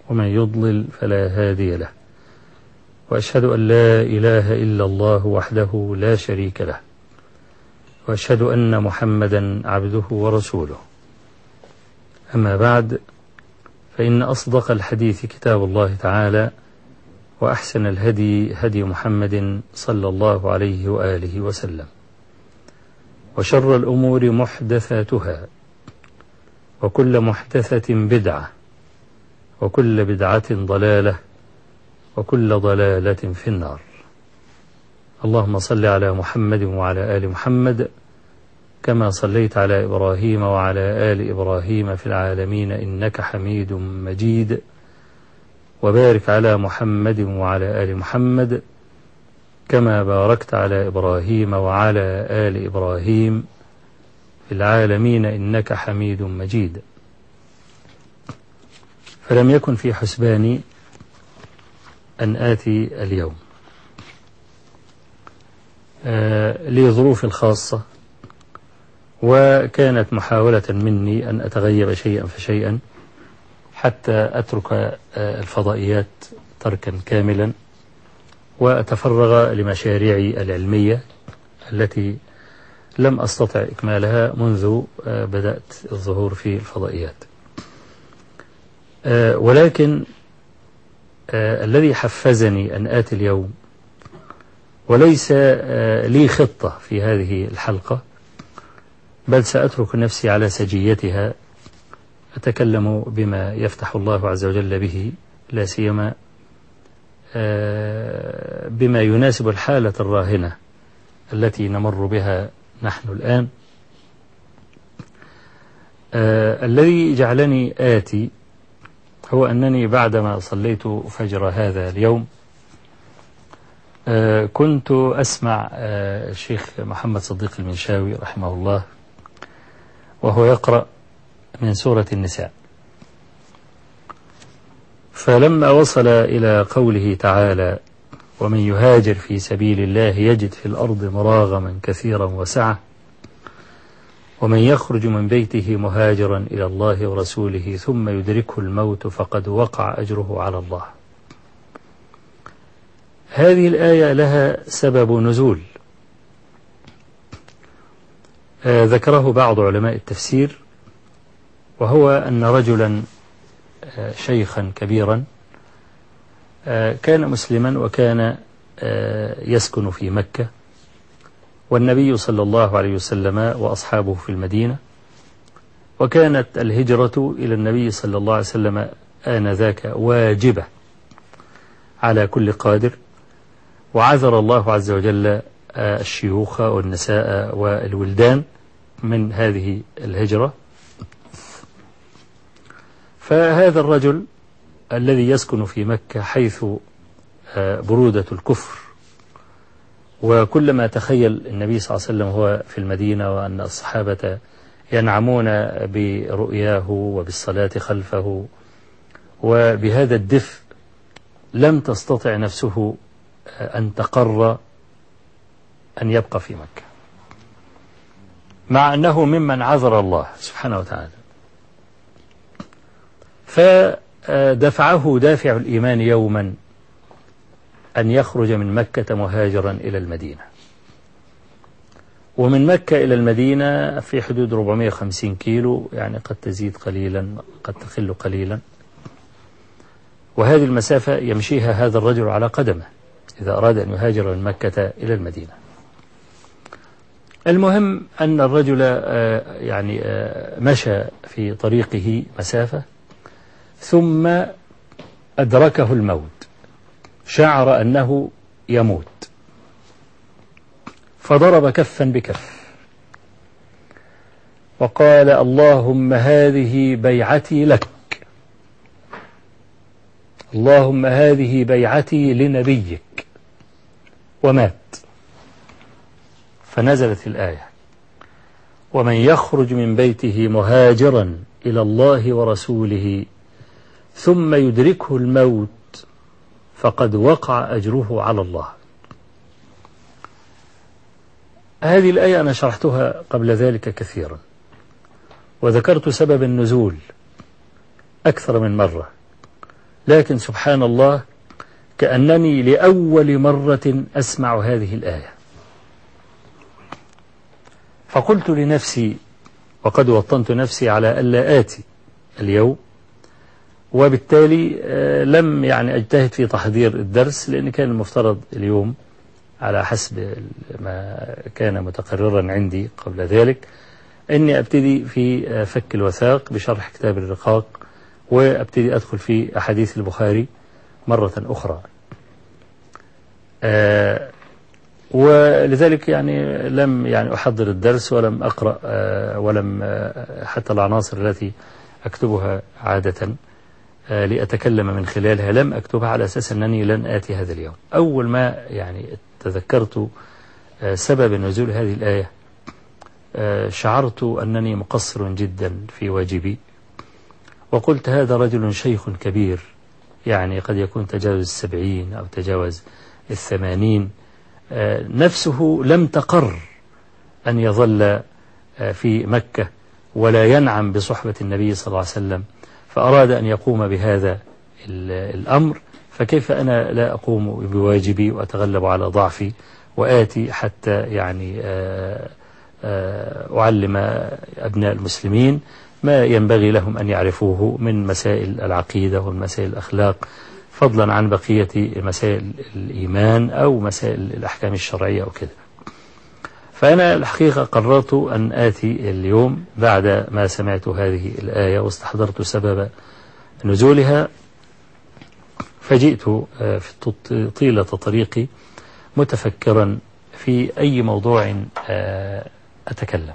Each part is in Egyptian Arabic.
ومن يضلل فلا هادي له وأشهد أن لا إله إلا الله وحده لا شريك له وأشهد أن محمدا عبده ورسوله أما بعد فإن أصدق الحديث كتاب الله تعالى وأحسن الهدي هدي محمد صلى الله عليه وآله وسلم وشر الأمور محدثاتها وكل محدثة بدعة وكل بدعة ضلالة وكل ضلالة في النار اللهم صل على محمد وعلى آل محمد كما صليت على إبراهيم وعلى آل إبراهيم في العالمين إنك حميد مجيد وبارك على محمد وعلى آل محمد كما باركت على إبراهيم وعلى آل إبراهيم في العالمين إنك حميد مجيد فلم يكن في حسباني أن آتي اليوم آه لي ظروف الخاصة وكانت محاولة مني أن أتغيب شيئا فشيئا حتى أترك آه الفضائيات تركا كاملا وأتفرغ لمشاريعي العلمية التي لم أستطع إكمالها منذ آه بدأت الظهور في الفضائيات ولكن الذي حفزني أن آتي اليوم وليس لي خطة في هذه الحلقة بل سأترك نفسي على سجيتها أتكلم بما يفتح الله عز وجل به لا سيما بما يناسب الحالة الراهنة التي نمر بها نحن الآن الذي جعلني آتي هو أنني بعدما صليت فجر هذا اليوم كنت أسمع الشيخ محمد صديق المنشاوي رحمه الله وهو يقرأ من سورة النساء فلما وصل إلى قوله تعالى ومن يهاجر في سبيل الله يجد في الأرض مراغما كثيرا وسعة ومن يخرج من بيته مهاجرا إلى الله ورسوله ثم يدركه الموت فقد وقع أجره على الله هذه الآية لها سبب نزول آه ذكره بعض علماء التفسير وهو أن رجلا آه شيخا كبيرا آه كان مسلما وكان يسكن في مكة والنبي صلى الله عليه وسلم وأصحابه في المدينة وكانت الهجرة إلى النبي صلى الله عليه وسلم آنذاك واجبة على كل قادر وعذر الله عز وجل الشيوخ والنساء والولدان من هذه الهجرة فهذا الرجل الذي يسكن في مكة حيث برودة الكفر وكلما تخيل النبي صلى الله عليه وسلم هو في المدينة وأن الصحابة ينعمون برؤياه وبالصلاة خلفه وبهذا الدفء لم تستطع نفسه أن تقر أن يبقى في مكة مع أنه ممن عذر الله سبحانه وتعالى فدفعه دافع الإيمان يوما أن يخرج من مكة مهاجرا إلى المدينة ومن مكة إلى المدينة في حدود 450 كيلو يعني قد تزيد قليلا قد تقل قليلا وهذه المسافة يمشيها هذا الرجل على قدمه إذا أراد أن يهاجر من مكة إلى المدينة المهم أن الرجل يعني مشى في طريقه مسافة ثم أدركه الموت شعر أنه يموت فضرب كفا بكف وقال اللهم هذه بيعتي لك اللهم هذه بيعتي لنبيك ومات فنزلت الآية ومن يخرج من بيته مهاجرا إلى الله ورسوله ثم يدركه الموت فقد وقع أجره على الله هذه الآية أنا شرحتها قبل ذلك كثيرا وذكرت سبب النزول أكثر من مرة لكن سبحان الله كأنني لأول مرة أسمع هذه الآية فقلت لنفسي وقد وطنت نفسي على ألا آتي اليوم وبالتالي آه، لم يعني أجتهد في تحضير الدرس لأن كان المفترض اليوم على حسب ما كان متقررا عندي قبل ذلك أني أبتدي في آه، فك الوثاق بشرح كتاب الرقاق وأبتدي أدخل في أحاديث البخاري مرة أخرى آه، ولذلك يعني لم يعني أحضر الدرس ولم أقرأ ولم حتى العناصر التي أكتبها عادة آه، لأتكلم من خلالها لم أكتبها على أساس أنني لن آتي هذا اليوم أول ما يعني تذكرت آه، سبب نزول هذه الآية آه، شعرت أنني مقصر جدا في واجبي وقلت هذا رجل شيخ كبير يعني قد يكون تجاوز السبعين أو تجاوز الثمانين نفسه لم تقر أن يظل في مكة ولا ينعم بصحبة النبي صلى الله عليه وسلم فأراد أن يقوم بهذا الأمر فكيف أنا لا أقوم بواجبي وأتغلب على ضعفي وآتي حتى يعني آه، آه، أعلم أبناء المسلمين ما ينبغي لهم أن يعرفوه من مسائل العقيدة ومن مسائل الأخلاق فضلا عن بقية مسائل الإيمان أو مسائل الأحكام الشرعية أو كذا فأنا الحقيقة قررت أن آتي اليوم بعد ما سمعت هذه الآية واستحضرت سبب نزولها فجئت آه، في طيلة طريقي متفكرا في أي موضوع آه، أتكلم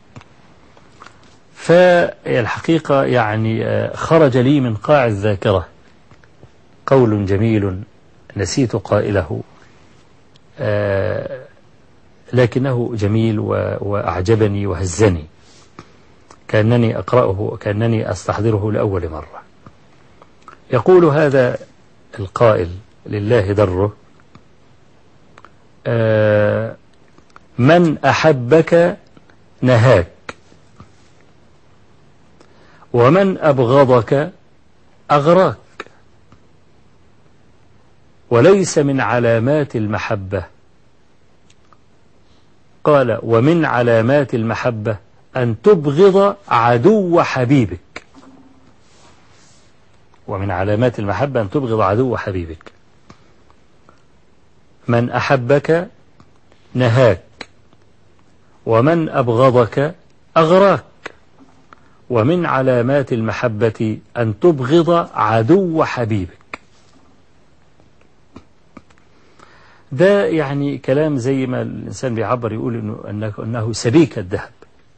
فالحقيقة يعني آه، خرج لي من قاع الذاكرة قول جميل نسيت قائله لكنه جميل وأعجبني وهزني كأنني أقرأه وكأنني أستحضره لأول مرة يقول هذا القائل لله دره آه، من أحبك نهاك ومن أبغضك أغراك وليس من علامات المحبة قال ومن علامات المحبة أن تبغض عدو حبيبك ومن علامات المحبة أن تبغض عدو حبيبك من أحبك نهاك ومن أبغضك أغراك ومن علامات المحبة أن تبغض عدو حبيبك ده يعني كلام زي ما الإنسان بيعبر يقول إنه أنه, أنه سبيك الذهب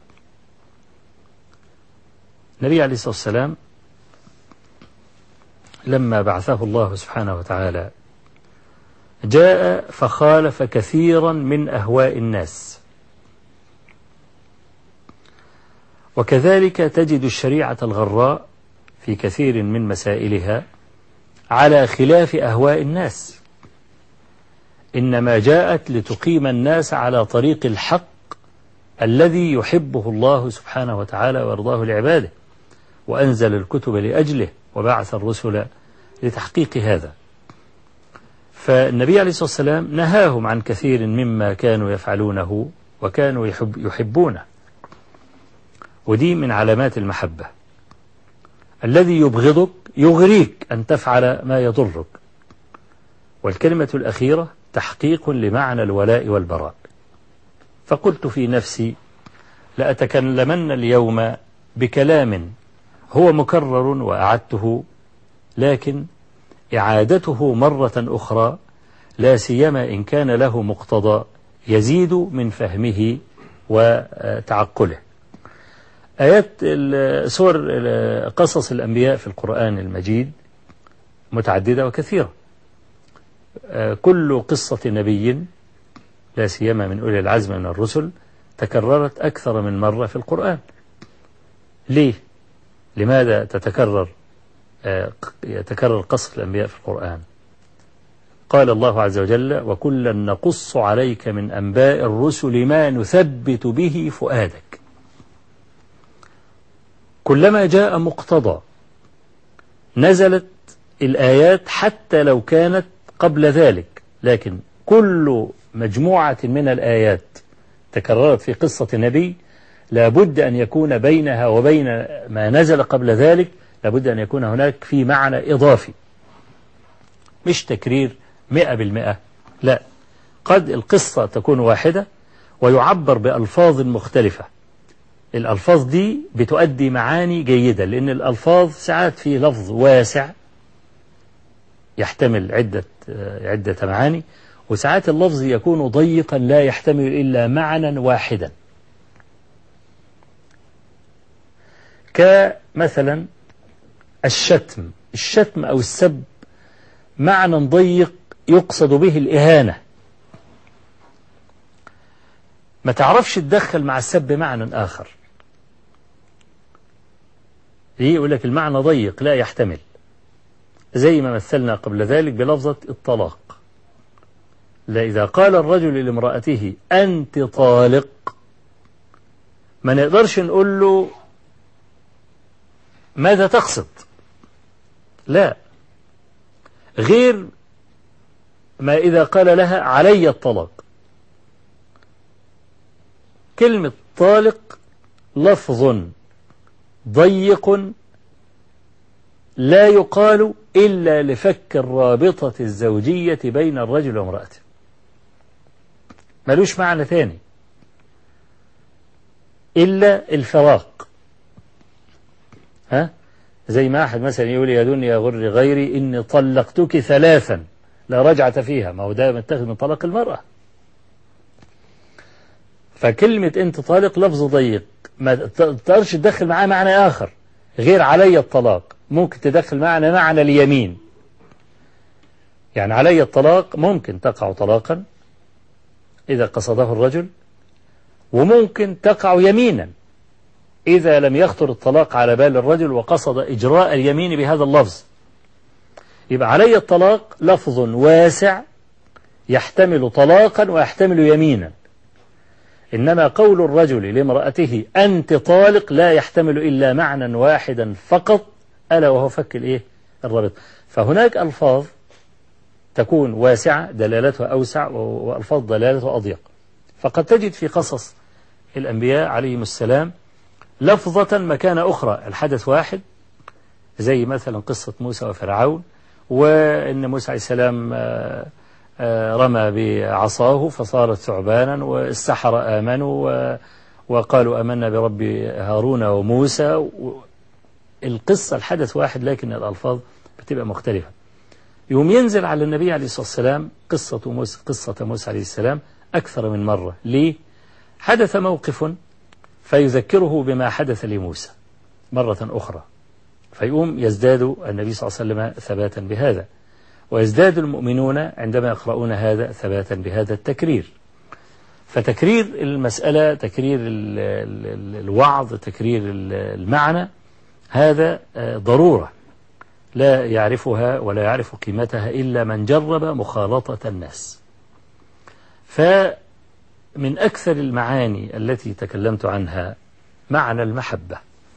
النبي عليه الصلاة والسلام لما بعثه الله سبحانه وتعالى جاء فخالف كثيرا من أهواء الناس وكذلك تجد الشريعة الغراء في كثير من مسائلها على خلاف أهواء الناس إنما جاءت لتقيم الناس على طريق الحق الذي يحبه الله سبحانه وتعالى ويرضاه لعباده وأنزل الكتب لأجله وبعث الرسل لتحقيق هذا فالنبي عليه الصلاة والسلام نهاهم عن كثير مما كانوا يفعلونه وكانوا يحب يحبونه ودي من علامات المحبة الذي يبغضك يغريك أن تفعل ما يضرك والكلمة الأخيرة تحقيق لمعنى الولاء والبراء فقلت في نفسي لأتكلمن اليوم بكلام هو مكرر وأعدته لكن إعادته مرة أخرى لا سيما إن كان له مقتضى يزيد من فهمه وتعقله آيات سور قصص الأنبياء في القرآن المجيد متعددة وكثيرة كل قصة نبي لا سيما من أولي العزم من الرسل تكررت أكثر من مرة في القرآن ليه؟ لماذا تتكرر آه، يتكرر قصة الأنبياء في القرآن قال الله عز وجل وكلا نقص عليك من أنباء الرسل ما نثبت به فؤادك كلما جاء مقتضى نزلت الآيات حتى لو كانت قبل ذلك لكن كل مجموعة من الآيات تكررت في قصة النبي لابد أن يكون بينها وبين ما نزل قبل ذلك لابد أن يكون هناك في معنى إضافي مش تكرير مئة بالمئة لا قد القصة تكون واحدة ويعبر بألفاظ مختلفة الألفاظ دي بتؤدي معاني جيدة لأن الألفاظ ساعات في لفظ واسع يحتمل عدة عدة معاني وساعات اللفظ يكون ضيقا لا يحتمل إلا معنى واحدا كمثلا الشتم الشتم أو السب معنى ضيق يقصد به الإهانة ما تعرفش تدخل مع السب معنى آخر ليه يقول لك المعنى ضيق لا يحتمل زي ما مثلنا قبل ذلك بلفظة الطلاق لا إذا قال الرجل لامرأته أنت طالق ما نقدرش نقول له ماذا تقصد لا غير ما إذا قال لها علي الطلاق كلمة طالق لفظ ضيق لا يقال إلا لفك الرابطة الزوجية بين الرجل وامرأته ملوش معنى ثاني إلا الفراق ها زي ما أحد مثلا يقول يا دنيا غر غيري إني طلقتك ثلاثا لا رجعة فيها ما هو ده متاخذ من طلاق المرأة فكلمة أنت طالق لفظ ضيق ما تقدرش تدخل معاه معنى آخر غير علي الطلاق ممكن تدخل معنى معنى اليمين يعني علي الطلاق ممكن تقع طلاقا إذا قصده الرجل وممكن تقع يمينا إذا لم يخطر الطلاق على بال الرجل وقصد إجراء اليمين بهذا اللفظ يبقى علي الطلاق لفظ واسع يحتمل طلاقا ويحتمل يمينا إنما قول الرجل لامرأته أنت طالق لا يحتمل إلا معنى واحدا فقط ألا وهو فك الإيه الربط فهناك ألفاظ تكون واسعة دلالتها أوسع وألفاظ دلالتها أضيق فقد تجد في قصص الأنبياء عليهم السلام لفظة مكان أخرى الحدث واحد زي مثلا قصة موسى وفرعون وأن موسى عليه السلام رمى بعصاه فصارت ثعبانا والسحر آمنوا وقالوا آمنا برب هارون وموسى القصة الحدث واحد لكن الألفاظ بتبقى مختلفة يوم ينزل على النبي عليه الصلاة والسلام قصة موسى, قصة موسى عليه السلام أكثر من مرة ليه؟ حدث موقف فيذكره بما حدث لموسى مرة أخرى فيقوم يزداد النبي صلى الله عليه وسلم ثباتا بهذا ويزداد المؤمنون عندما يقرؤون هذا ثباتا بهذا التكرير فتكرير المسألة تكرير الوعظ تكرير المعنى هذا ضرورة لا يعرفها ولا يعرف قيمتها إلا من جرب مخالطة الناس فمن أكثر المعاني التي تكلمت عنها معنى المحبة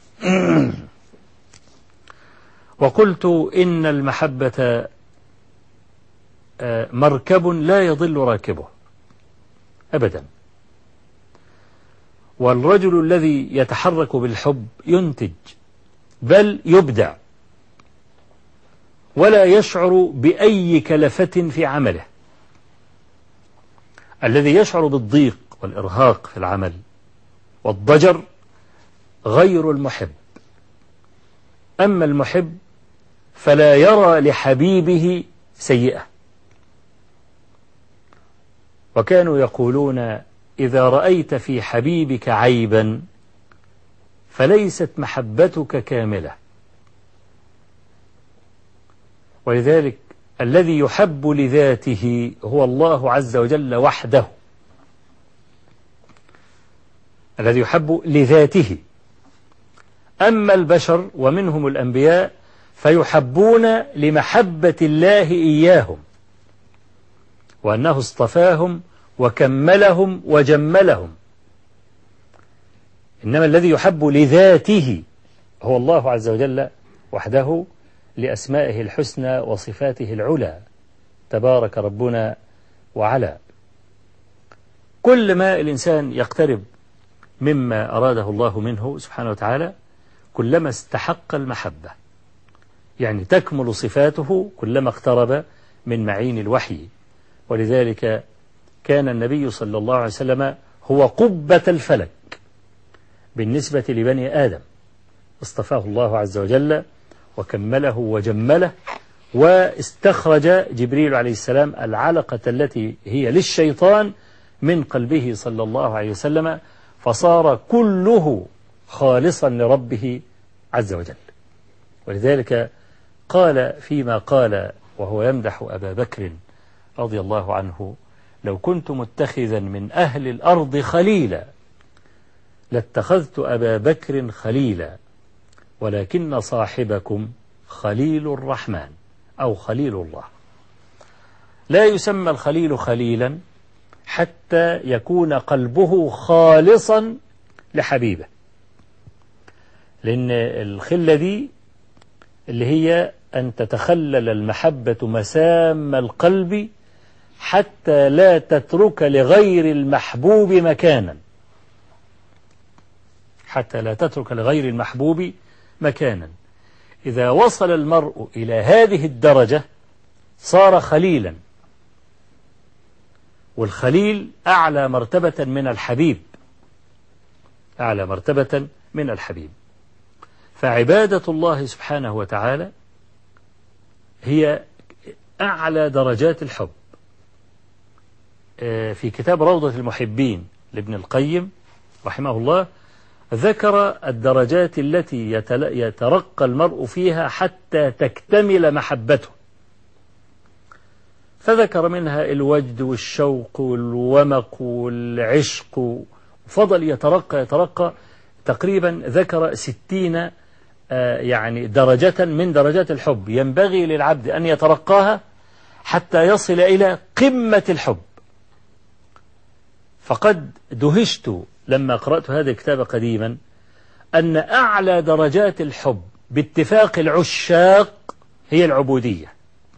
وقلت إن المحبة مركب لا يضل راكبه أبدا والرجل الذي يتحرك بالحب ينتج بل يبدع ولا يشعر بأي كلفة في عمله الذي يشعر بالضيق والإرهاق في العمل والضجر غير المحب أما المحب فلا يرى لحبيبه سيئة وكانوا يقولون إذا رأيت في حبيبك عيبا فليست محبتك كاملة ولذلك الذي يحب لذاته هو الله عز وجل وحده الذي يحب لذاته أما البشر ومنهم الأنبياء فيحبون لمحبة الله إياهم وأنه اصطفاهم وكملهم وجملهم إنما الذي يحب لذاته هو الله عز وجل وحده لأسمائه الحسنى وصفاته العلى تبارك ربنا وعلا كل ما الإنسان يقترب مما أراده الله منه سبحانه وتعالى كلما استحق المحبة يعني تكمل صفاته كلما اقترب من معين الوحي ولذلك كان النبي صلى الله عليه وسلم هو قبة الفلك بالنسبة لبني آدم اصطفاه الله عز وجل وكمله وجمله واستخرج جبريل عليه السلام العلقة التي هي للشيطان من قلبه صلى الله عليه وسلم فصار كله خالصا لربه عز وجل ولذلك قال فيما قال وهو يمدح أبا بكر رضي الله عنه لو كنت متخذا من أهل الأرض خليلا لاتخذت أبا بكر خليلا ولكن صاحبكم خليل الرحمن أو خليل الله لا يسمى الخليل خليلا حتى يكون قلبه خالصا لحبيبه لأن الخلة دي اللي هي أن تتخلل المحبة مسام القلب حتى لا تترك لغير المحبوب مكانا حتى لا تترك لغير المحبوب مكانا إذا وصل المرء إلى هذه الدرجة صار خليلا والخليل أعلى مرتبة من الحبيب أعلى مرتبة من الحبيب فعبادة الله سبحانه وتعالى هي أعلى درجات الحب آه، في كتاب روضة المحبين لابن القيم رحمه الله ذكر الدرجات التي يترقى المرء فيها حتى تكتمل محبته فذكر منها الوجد والشوق والومق والعشق فضل يترقى يترقى تقريبا ذكر ستين آه، يعني درجة من درجات الحب ينبغي للعبد أن يترقاها حتى يصل إلى قمة الحب فقد دهشت لما قرأت هذا الكتاب قديما أن أعلى درجات الحب باتفاق العشاق هي العبودية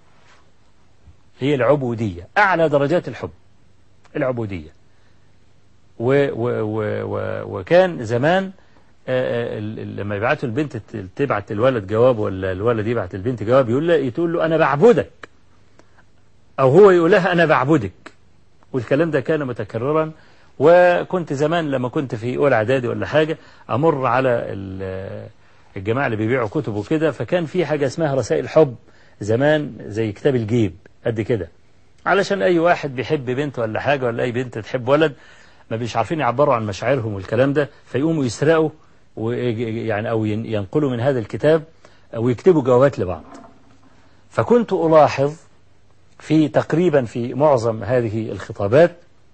هي العبودية أعلى درجات الحب العبودية و و و و وكان زمان آه، آه، لما يبعتوا البنت تبعت الولد جواب ولا الولد يبعت البنت جواب يقول له تقول له أنا بعبدك أو هو يقول لها أنا بعبدك والكلام ده كان متكررا وكنت زمان لما كنت في أولى إعدادي ولا حاجة أمر على الجماعة اللي بيبيعوا كتب وكده فكان في حاجة اسمها رسائل حب زمان زي كتاب الجيب قد كده علشان أي واحد بيحب بنت ولا حاجة ولا أي بنت تحب ولد ما بيش عارفين يعبروا عن مشاعرهم والكلام ده فيقوموا يسرقوا يعني أو ينقلوا من هذا الكتاب ويكتبوا جوابات لبعض فكنت ألاحظ في تقريبا في معظم هذه الخطابات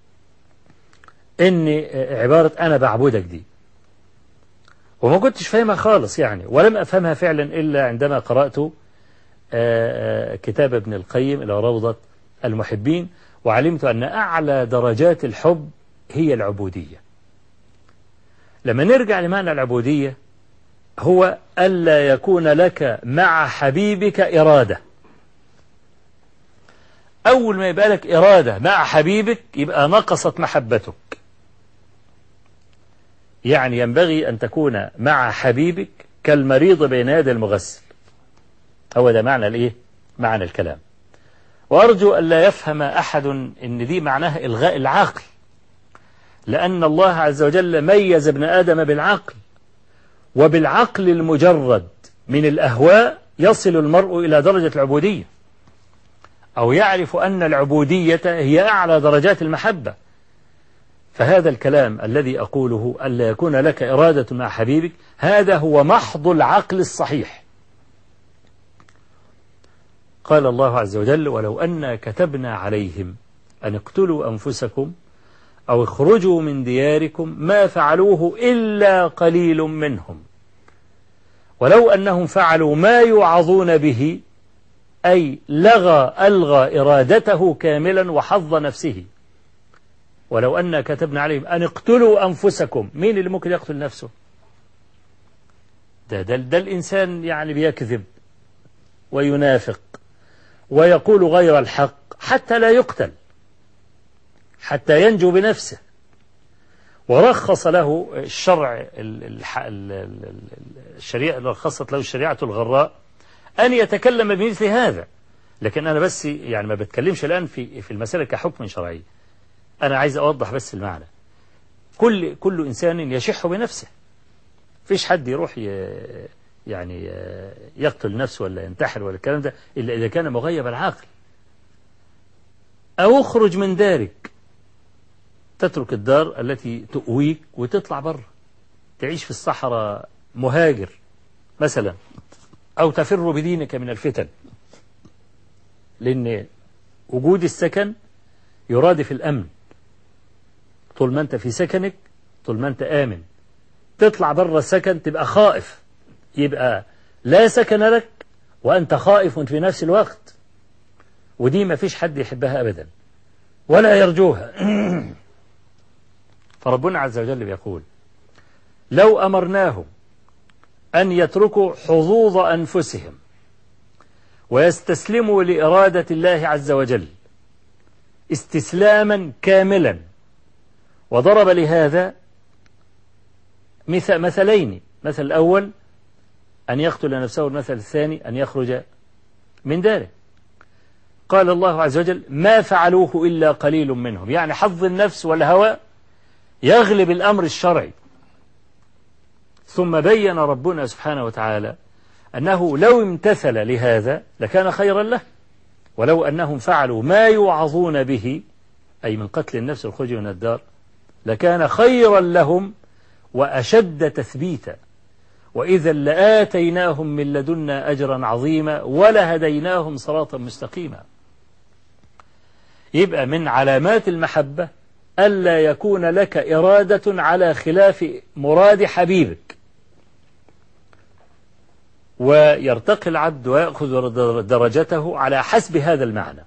ان عبارة انا بعبدك دي وما كنتش فاهمها خالص يعني ولم افهمها فعلا الا عندما قرأت آه، آه، كتاب ابن القيم الى روضة المحبين وعلمت ان اعلى درجات الحب هي العبودية لما نرجع لمعنى العبودية هو ألا يكون لك مع حبيبك إرادة أول ما يبقى لك إرادة مع حبيبك يبقى نقصت محبتك يعني ينبغي أن تكون مع حبيبك كالمريض بين يدي المغسل هو ده معنى الإيه؟ معنى الكلام وأرجو أن لا يفهم أحد أن دي معناها إلغاء العقل لأن الله عز وجل ميز ابن آدم بالعقل وبالعقل المجرد من الأهواء يصل المرء إلى درجة العبودية أو يعرف أن العبودية هي أعلى درجات المحبة فهذا الكلام الذي أقوله ألا يكون لك إرادة مع حبيبك هذا هو محض العقل الصحيح قال الله عز وجل ولو أن كتبنا عليهم أن اقتلوا أنفسكم أو اخرجوا من دياركم ما فعلوه إلا قليل منهم ولو أنهم فعلوا ما يوعظون به أي لغى ألغى إرادته كاملا وحظ نفسه ولو أن كتبنا عليهم أن اقتلوا أنفسكم مين اللي ممكن يقتل نفسه ده, ده, ده الإنسان يعني بيكذب وينافق ويقول غير الحق حتى لا يقتل حتى ينجو بنفسه ورخص له الشرع الشريعة رخصت له الشريعة الغراء أن يتكلم بمثل هذا لكن أنا بس يعني ما بتكلمش الآن في في المسألة كحكم شرعي أنا عايز أوضح بس المعنى كل كل إنسان يشح بنفسه فيش حد يروح يعني يقتل نفسه ولا ينتحر ولا الكلام ده إلا إذا كان مغيب العقل أو اخرج من دارك تترك الدار التي تؤويك وتطلع بره تعيش في الصحراء مهاجر مثلا أو تفر بدينك من الفتن لأن وجود السكن يرادف الأمن طول ما أنت في سكنك طول ما أنت آمن تطلع بره السكن تبقى خائف يبقى لا سكن لك وأنت خائف في نفس الوقت ودي ما فيش حد يحبها أبدا ولا يرجوها فربنا عز وجل بيقول لو أمرناهم أن يتركوا حظوظ أنفسهم ويستسلموا لإرادة الله عز وجل استسلاما كاملا وضرب لهذا مثلين مثل الأول أن يقتل نفسه المثل الثاني أن يخرج من داره قال الله عز وجل ما فعلوه إلا قليل منهم يعني حظ النفس والهوى يغلب الأمر الشرعي ثم بين ربنا سبحانه وتعالى أنه لو امتثل لهذا لكان خيرا له ولو أنهم فعلوا ما يوعظون به أي من قتل النفس والخروج من الدار لكان خيرا لهم وأشد تثبيتا وإذا لآتيناهم من لدنا أجرا عظيما ولهديناهم صراطا مستقيما يبقى من علامات المحبة ألا يكون لك إرادة على خلاف مراد حبيبك ويرتقي العبد ويأخذ درجته على حسب هذا المعنى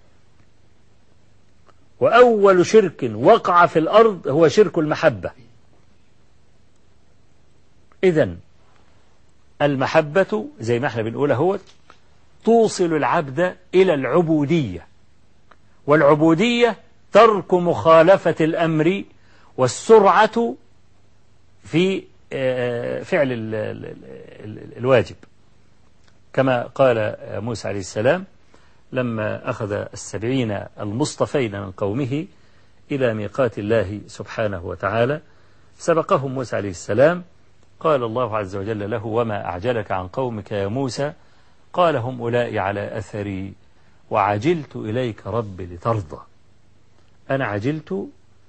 وأول شرك وقع في الأرض هو شرك المحبة إذا المحبة زي ما احنا بنقول هو توصل العبد إلى العبودية والعبودية ترك مخالفة الأمر والسرعة في آه، فعل الواجب كما قال موسى عليه السلام لما أخذ السبعين المصطفين من قومه إلى ميقات الله سبحانه وتعالى سبقهم موسى عليه السلام قال الله عز وجل له وما أعجلك عن قومك يا موسى قال هم أولئك على أثري وعجلت إليك رب لترضى أنا عجلت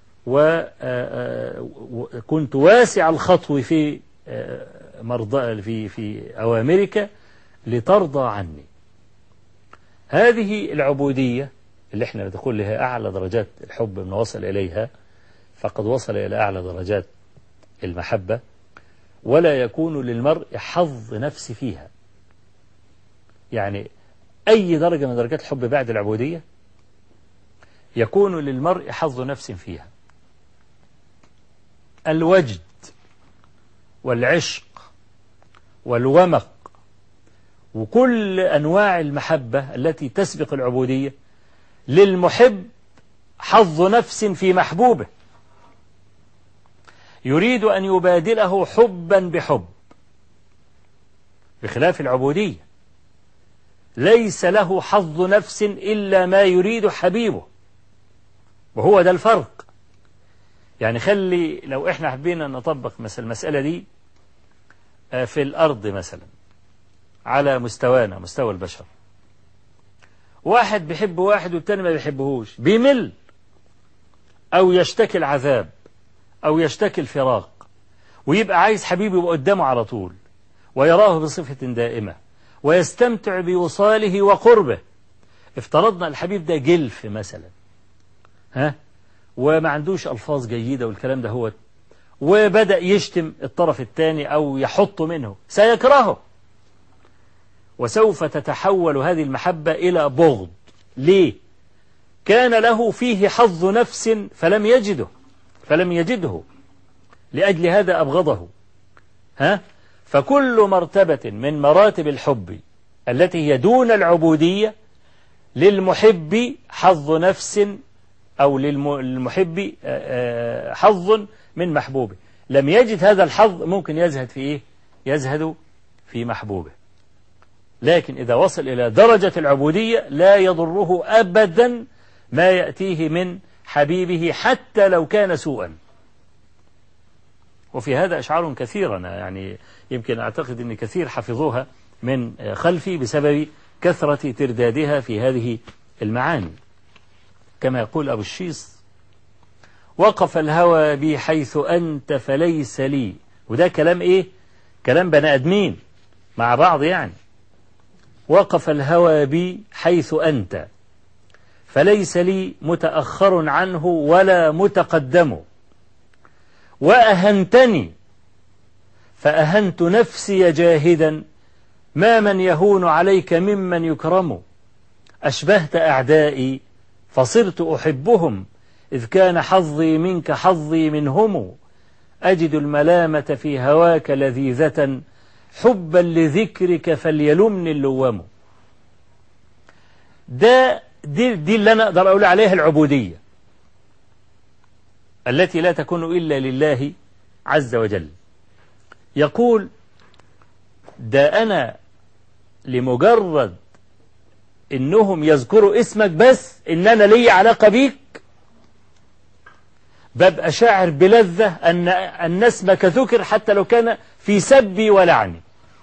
وكنت واسع الخطو في مرضى في في أوامرك لترضى عني هذه العبودية اللي احنا نقول لها أعلى درجات الحب من وصل إليها فقد وصل إلى أعلى درجات المحبة ولا يكون للمرء حظ نفس فيها يعني أي درجة من درجات الحب بعد العبودية يكون للمرء حظ نفس فيها الوجد والعشق والومق وكل أنواع المحبة التي تسبق العبودية للمحب حظ نفس في محبوبه يريد أن يبادله حبا بحب بخلاف العبودية ليس له حظ نفس إلا ما يريد حبيبه وهو ده الفرق يعني خلي لو احنا حبينا نطبق مثلا المسألة دي آه، في الأرض مثلا على مستوانا مستوى البشر واحد بيحب واحد والتاني ما بيحبهوش بيمل أو يشتكي العذاب أو يشتكي الفراق ويبقى عايز حبيبه يبقى قدامه على طول ويراه بصفة دائمة ويستمتع بوصاله وقربه افترضنا الحبيب ده جلف مثلا ها وما عندوش ألفاظ جيدة والكلام ده هو وبدأ يشتم الطرف الثاني أو يحط منه سيكرهه وسوف تتحول هذه المحبة إلى بغض ليه كان له فيه حظ نفس فلم يجده فلم يجده لأجل هذا أبغضه ها فكل مرتبة من مراتب الحب التي هي دون العبودية للمحب حظ نفس أو للمحب حظ من محبوبه لم يجد هذا الحظ ممكن يزهد في إيه يزهد في محبوبه لكن إذا وصل إلى درجة العبودية لا يضره أبدا ما يأتيه من حبيبه حتى لو كان سوءا وفي هذا أشعار كثيرة يعني يمكن أعتقد أن كثير حفظوها من خلفي بسبب كثرة تردادها في هذه المعاني كما يقول أبو الشيص وقف الهوى بي حيث أنت فليس لي وده كلام إيه كلام بني أدمين مع بعض يعني وقف الهوى بي حيث أنت فليس لي متأخر عنه ولا متقدم وأهنتني فأهنت نفسي جاهدا ما من يهون عليك ممن يكرم أشبهت أعدائي فصرت أحبهم إذ كان حظي منك حظي منهم أجد الملامة في هواك لذيذة حبا لذكرك فليلمني اللوام ده دي, دي اللي أنا أقدر أقول عليها العبودية التي لا تكون إلا لله عز وجل يقول ده أنا لمجرد إنهم يذكروا اسمك بس إن أنا لي علاقة بيك ببقى شاعر بلذة أن, أن اسمك ذكر حتى لو كان في سبي ولعني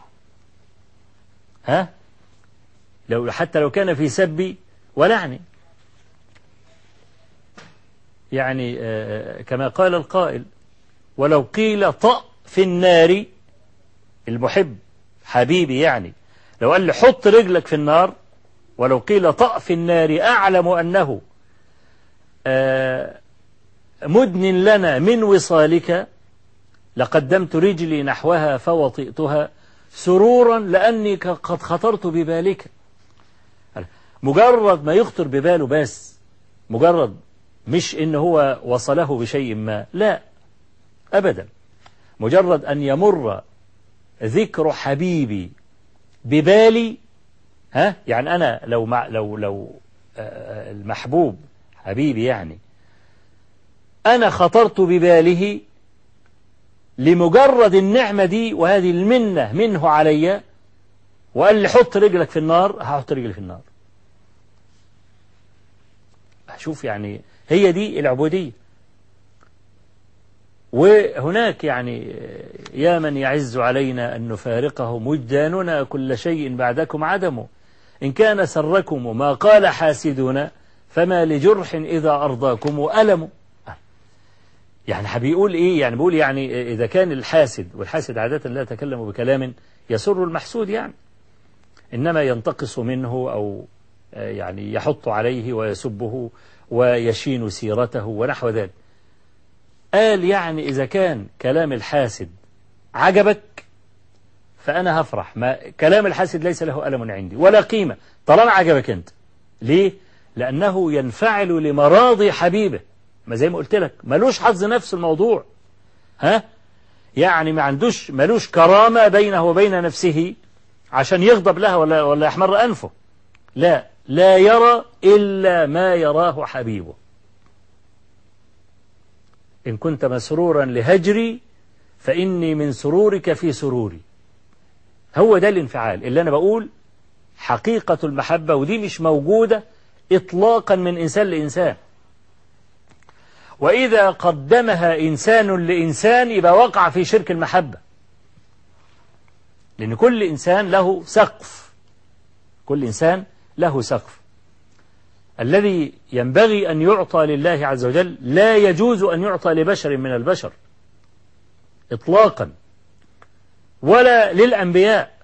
ها لو حتى لو كان في سبي ولعني يعني كما قال القائل ولو قيل طأ في النار المحب حبيبي يعني لو قال لي حط رجلك في النار ولو قيل طأ في النار أعلم أنه مدن لنا من وصالك لقدمت رجلي نحوها فوطئتها سرورا لأني قد خطرت ببالك مجرد ما يخطر بباله بس مجرد مش إن هو وصله بشيء ما لا أبدا مجرد أن يمر ذكر حبيبي ببالي ها يعني أنا لو مع لو لو المحبوب حبيبي يعني أنا خطرت بباله لمجرد النعمة دي وهذه المنة منه علي وقال لي حط رجلك في النار هحط رجلي في النار شوف يعني هي دي العبودية وهناك يعني يا من يعز علينا أن نفارقه مجداننا كل شيء بعدكم عدمه إن كان سركم ما قال حاسدنا فما لجرح إذا أرضاكم ألم يعني بيقول إيه يعني بيقول يعني إذا كان الحاسد والحاسد عادة لا يتكلم بكلام يسر المحسود يعني إنما ينتقص منه أو يعني يحط عليه ويسبه ويشين سيرته ونحو ذلك قال يعني إذا كان كلام الحاسد عجبك فأنا هفرح ما كلام الحاسد ليس له ألم عندي ولا قيمة طالما عجبك أنت ليه؟ لأنه ينفعل لمراضي حبيبه ما زي ما قلت لك ملوش حظ نفس الموضوع ها يعني ما عندوش ملوش كرامة بينه وبين نفسه عشان يغضب لها ولا ولا يحمر أنفه لا لا يرى إلا ما يراه حبيبه إن كنت مسرورا لهجري فإني من سرورك في سروري هو ده الانفعال اللي أنا بقول حقيقة المحبة ودي مش موجودة إطلاقا من إنسان لإنسان وإذا قدمها إنسان لإنسان يبقى وقع في شرك المحبة لأن كل إنسان له سقف كل إنسان له سقف الذي ينبغي أن يعطى لله عز وجل لا يجوز أن يعطى لبشر من البشر إطلاقا ولا للأنبياء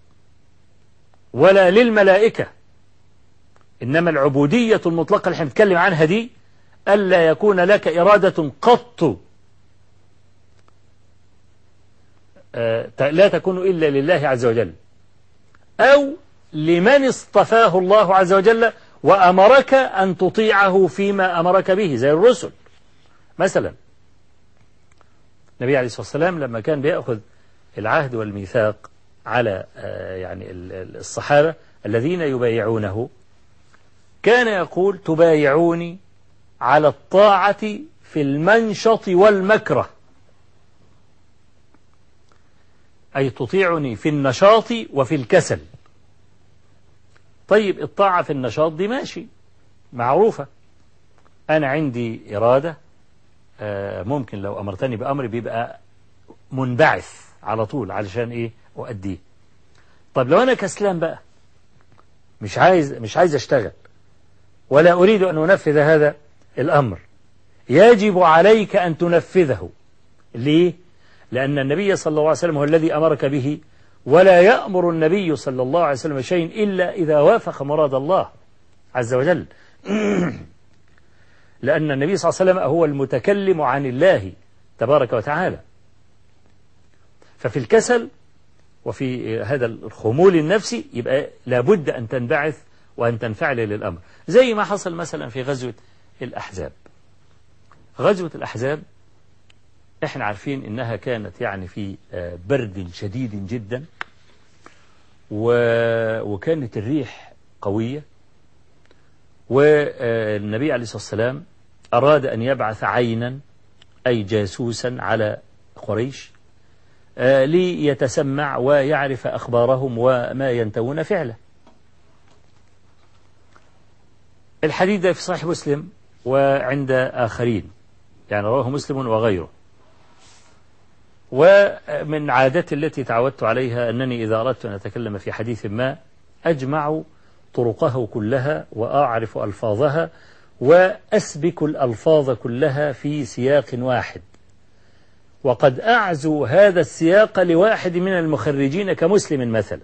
ولا للملائكة إنما العبودية المطلقة اللي نتكلم عنها دي ألا يكون لك إرادة قط لا تكون إلا لله عز وجل أو لمن اصطفاه الله عز وجل وأمرك أن تطيعه فيما أمرك به زي الرسل مثلا النبي عليه الصلاة والسلام لما كان بيأخذ العهد والميثاق على يعني الصحابة الذين يبايعونه كان يقول تبايعوني على الطاعة في المنشط والمكره أي تطيعني في النشاط وفي الكسل طيب الطاعة في النشاط دي ماشي معروفة أنا عندي إرادة آه، ممكن لو أمرتني بأمر بيبقى منبعث على طول علشان إيه أؤديه طب لو أنا كسلان بقى مش عايز مش عايز أشتغل ولا أريد أن أنفذ هذا الأمر يجب عليك أن تنفذه ليه؟ لأن النبي صلى الله عليه وسلم هو الذي أمرك به ولا يأمر النبي صلى الله عليه وسلم شيء إلا إذا وافق مراد الله عز وجل لأن النبي صلى الله عليه وسلم هو المتكلم عن الله تبارك وتعالى ففي الكسل وفي هذا الخمول النفسي يبقى لابد أن تنبعث وأن تنفعل للأمر زي ما حصل مثلا في غزوة الأحزاب غزوة الأحزاب احنا عارفين انها كانت يعني في آه، برد شديد جدا وكانت الريح قوية والنبي عليه الصلاة والسلام أراد أن يبعث عينا أي جاسوسا على قريش آه، ليتسمع ويعرف أخبارهم وما ينتهون فعله الحديث ده في صحيح مسلم وعند آخرين يعني رواه مسلم وغيره ومن عادتي التي تعودت عليها أنني إذا أردت أن أتكلم في حديث ما أجمع طرقه كلها وأعرف ألفاظها وأسبك الألفاظ كلها في سياق واحد وقد أعزو هذا السياق لواحد من المخرجين كمسلم مثلا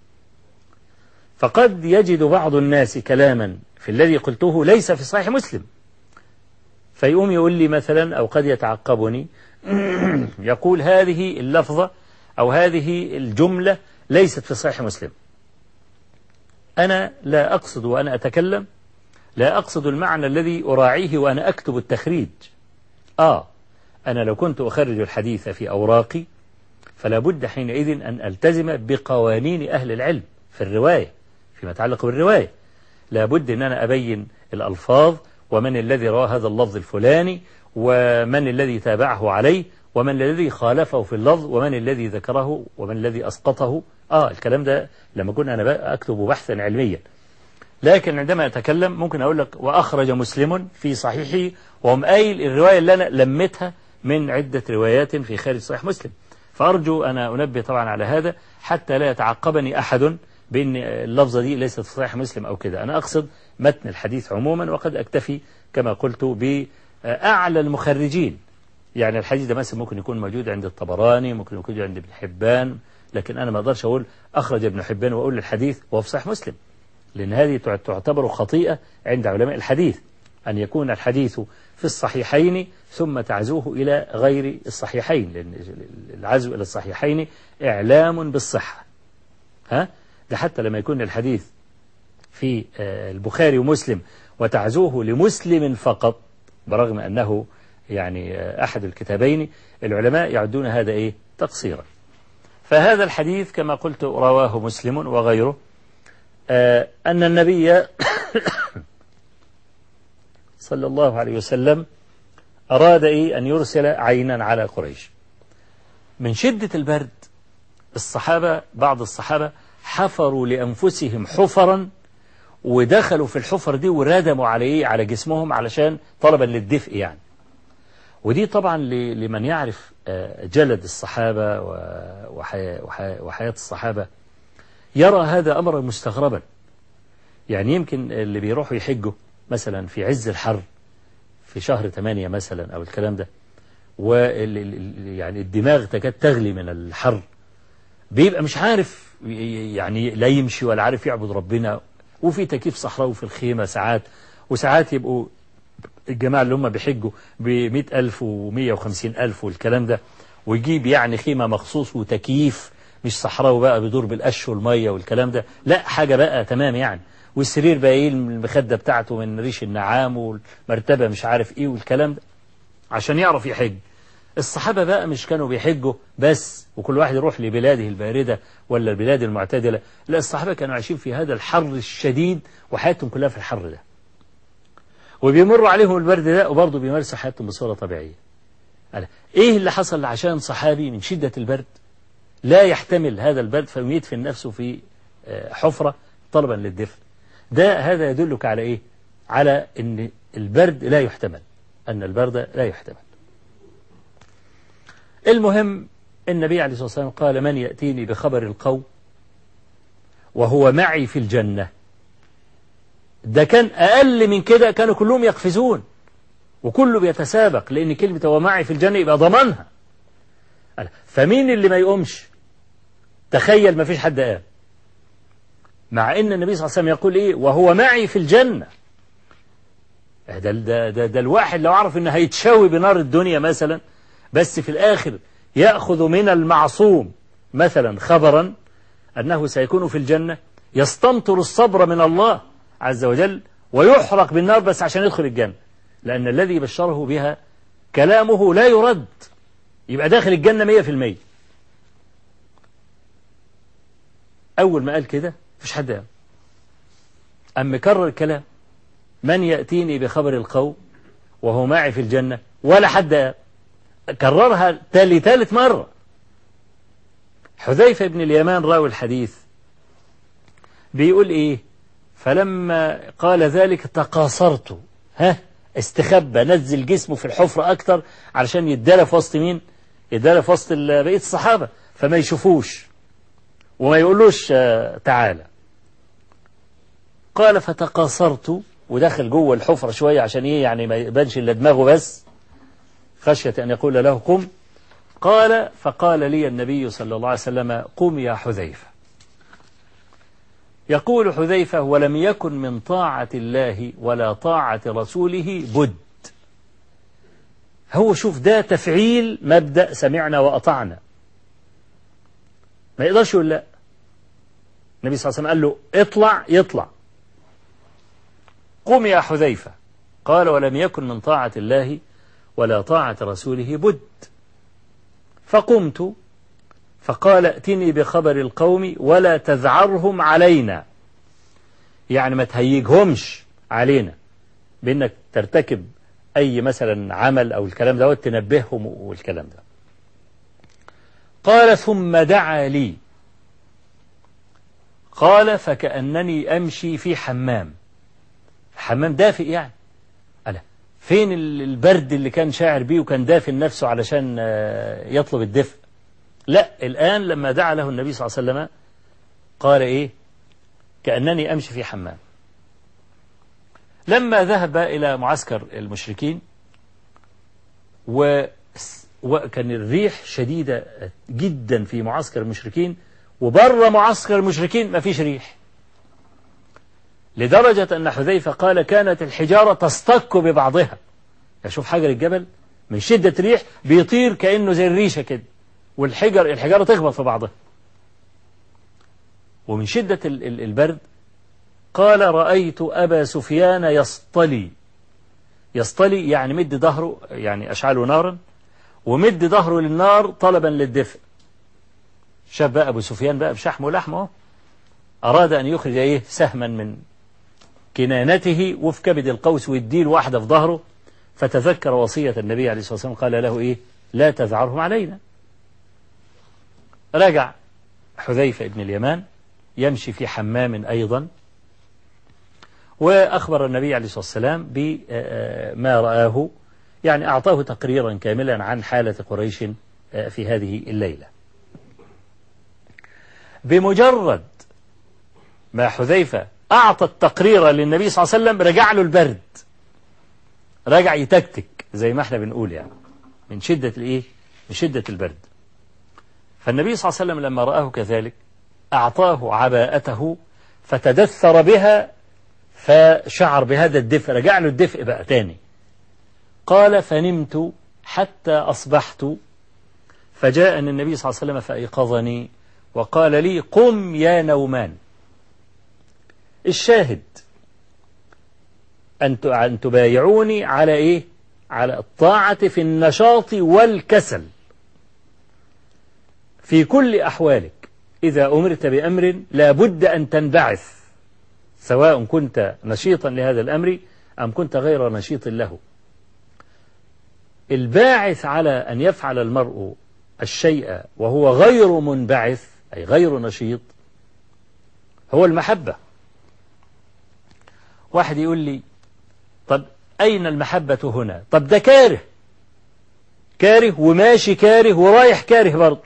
فقد يجد بعض الناس كلاما في الذي قلته ليس في صحيح مسلم فيقوم يقول لي مثلا أو قد يتعقبني يقول هذه اللفظة أو هذه الجملة ليست في صحيح مسلم أنا لا أقصد وأنا أتكلم لا أقصد المعنى الذي أراعيه وأنا أكتب التخريج آه أنا لو كنت أخرج الحديث في أوراقي فلا بد حينئذ أن ألتزم بقوانين أهل العلم في الرواية فيما يتعلق بالرواية لا بد أن أنا أبين الألفاظ ومن الذي روى هذا اللفظ الفلاني ومن الذي تابعه عليه ومن الذي خالفه في اللفظ ومن الذي ذكره ومن الذي أسقطه آه الكلام ده لما كنت أنا أكتب بحثا علميا لكن عندما أتكلم ممكن أقول لك وأخرج مسلم في صحيحه وهم قايل الرواية اللي أنا لمتها من عدة روايات في خارج صحيح مسلم فأرجو أنا أنبه طبعا على هذا حتى لا يتعقبني أحد بأن اللفظة دي ليست في صحيح مسلم أو كده أنا أقصد متن الحديث عموما وقد أكتفي كما قلت بأعلى المخرجين يعني الحديث ده مثلا ممكن يكون موجود عند الطبراني ممكن يكون عند ابن حبان لكن أنا ما أقدرش أقول أخرج ابن حبان وأقول الحديث وهو في صحيح مسلم لأن هذه تعتبر خطيئة عند علماء الحديث أن يكون الحديث في الصحيحين ثم تعزوه إلى غير الصحيحين لأن العزو إلى الصحيحين إعلام بالصحة ها ده حتى لما يكون الحديث في آه، البخاري ومسلم وتعزوه لمسلم فقط برغم أنه يعني آه، أحد الكتابين العلماء يعدون هذا إيه تقصيرا فهذا الحديث كما قلت رواه مسلم وغيره آه، أن النبي صلى الله عليه وسلم أراد إيه أن يرسل عينا على قريش من شدة البرد الصحابة بعض الصحابة حفروا لأنفسهم حفرا ودخلوا في الحفر دي وردموا على إيه على جسمهم علشان طلبا للدفء يعني ودي طبعا لمن يعرف آه، جلد الصحابة وحياة الصحابة يرى هذا أمرا مستغربا يعني يمكن اللي بيروحوا يحجوا مثلا في عز الحر في شهر ثمانية مثلا أو الكلام ده ويعني الدماغ تكاد تغلي من الحر بيبقى مش عارف يعني لا يمشي ولا عارف يعبد ربنا وفي تكييف صحراوي في الخيمة ساعات وساعات يبقوا الجماعة اللي هم بيحجوا بمئة ألف ومية وخمسين ألف والكلام ده ويجيب يعني خيمة مخصوص وتكييف مش صحراوي بقى بيدور بالقش والمية والكلام ده لا حاجة بقى تمام يعني والسرير بقى ايه المخدة بتاعته من ريش النعام والمرتبة مش عارف ايه والكلام ده عشان يعرف يحج الصحابة بقى مش كانوا بيحجوا بس وكل واحد يروح لبلاده الباردة ولا البلاد المعتدلة لا الصحابة كانوا عايشين في هذا الحر الشديد وحياتهم كلها في الحر ده وبيمروا عليهم البرد ده وبرضه بيمارسوا حياتهم بصورة طبيعية ايه اللي حصل عشان صحابي من شدة البرد لا يحتمل هذا البرد فيدفن نفسه في حفرة طلبا للدفن ده هذا يدلك على ايه على ان البرد لا يحتمل ان البرد لا يحتمل المهم النبي عليه الصلاة والسلام قال من يأتيني بخبر القوم وهو معي في الجنة ده كان أقل من كده كانوا كلهم يقفزون وكله بيتسابق لأن كلمة هو معي في الجنة يبقى ضمنها فمين اللي ما يقومش تخيل ما فيش حد قام مع ان النبي صلى الله عليه وسلم يقول ايه وهو معي في الجنة ده, ده, ده, ده الواحد لو عرف انه هيتشوي بنار الدنيا مثلا بس في الاخر يأخذ من المعصوم مثلا خبرا انه سيكون في الجنة يستمطر الصبر من الله عز وجل ويحرق بالنار بس عشان يدخل الجنة لأن الذي بشره بها كلامه لا يرد يبقى داخل الجنة مية في المية أول ما قال كده مفيش حد قام أم مكرر الكلام من يأتيني بخبر القوم وهو معي في الجنة ولا حد قام كررها تالي ثالث مرة حذيفة بن اليمان راوي الحديث بيقول إيه فلما قال ذلك تقاصرت ها استخبى نزل جسمه في الحفرة أكتر علشان يداله في وسط مين يداله في وسط بقية الصحابة فما يشوفوش وما يقولوش تعالى قال فتقاصرت ودخل جوه الحفرة شوية عشان ايه يعني ما يبانش الا دماغه بس خشية أن يقول له قم قال فقال لي النبي صلى الله عليه وسلم قم يا حذيفة يقول حذيفة ولم يكن من طاعة الله ولا طاعة رسوله بد هو شوف ده تفعيل مبدأ سمعنا وأطعنا ما يقدرش يقول لا النبي صلى الله عليه وسلم قال له اطلع يطلع قم يا حذيفة قال ولم يكن من طاعة الله ولا طاعة رسوله بد فقمت فقال ائتني بخبر القوم ولا تذعرهم علينا يعني ما تهيجهمش علينا بانك ترتكب اي مثلا عمل او الكلام ده تنبههم والكلام ده قال ثم دعا لي قال فكأنني أمشي في حمام حمام دافئ يعني ألا فين البرد اللي كان شاعر بيه وكان دافن نفسه علشان يطلب الدفء لا الآن لما دعا له النبي صلى الله عليه وسلم قال إيه كأنني أمشي في حمام لما ذهب إلى معسكر المشركين و وكان الريح شديدة جدا في معسكر المشركين وبره معسكر المشركين ما فيش ريح لدرجة أن حذيفة قال كانت الحجارة تصطك ببعضها يشوف حجر الجبل من شدة ريح بيطير كأنه زي الريشة كده والحجر الحجارة تخبط في بعضها ومن شدة البرد قال رأيت أبا سفيان يصطلي يصطلي يعني مد ظهره يعني أشعله نارا ومد ظهره للنار طلبا للدفء شاف بقى أبو سفيان بقى بشحمه ولحمه أراد أن يخرج إيه سهما من كنانته وفي كبد القوس ويديل واحدة في ظهره فتذكر وصية النبي عليه الصلاة والسلام قال له إيه لا تذعرهم علينا رجع حذيفة بن اليمان يمشي في حمام أيضا وأخبر النبي عليه الصلاة والسلام بما رآه يعني أعطاه تقريرا كاملا عن حالة قريش في هذه الليلة بمجرد ما حذيفة أعطى التقرير للنبي صلى الله عليه وسلم رجع له البرد رجع يتكتك زي ما احنا بنقول يعني من شدة الايه من شدة البرد فالنبي صلى الله عليه وسلم لما رآه كذلك أعطاه عباءته فتدثر بها فشعر بهذا الدفء رجع له الدفء بقى تاني قال فنمت حتى أصبحت فجاءني النبي صلى الله عليه وسلم فأيقظني وقال لي قم يا نومان الشاهد أن تبايعوني على إيه على الطاعة في النشاط والكسل في كل أحوالك إذا أمرت بأمر لا بد أن تنبعث سواء كنت نشيطا لهذا الأمر أم كنت غير نشيط له الباعث على أن يفعل المرء الشيء وهو غير منبعث أي غير نشيط هو المحبة واحد يقول لي طب أين المحبة هنا طب ده كاره كاره وماشي كاره ورايح كاره برضه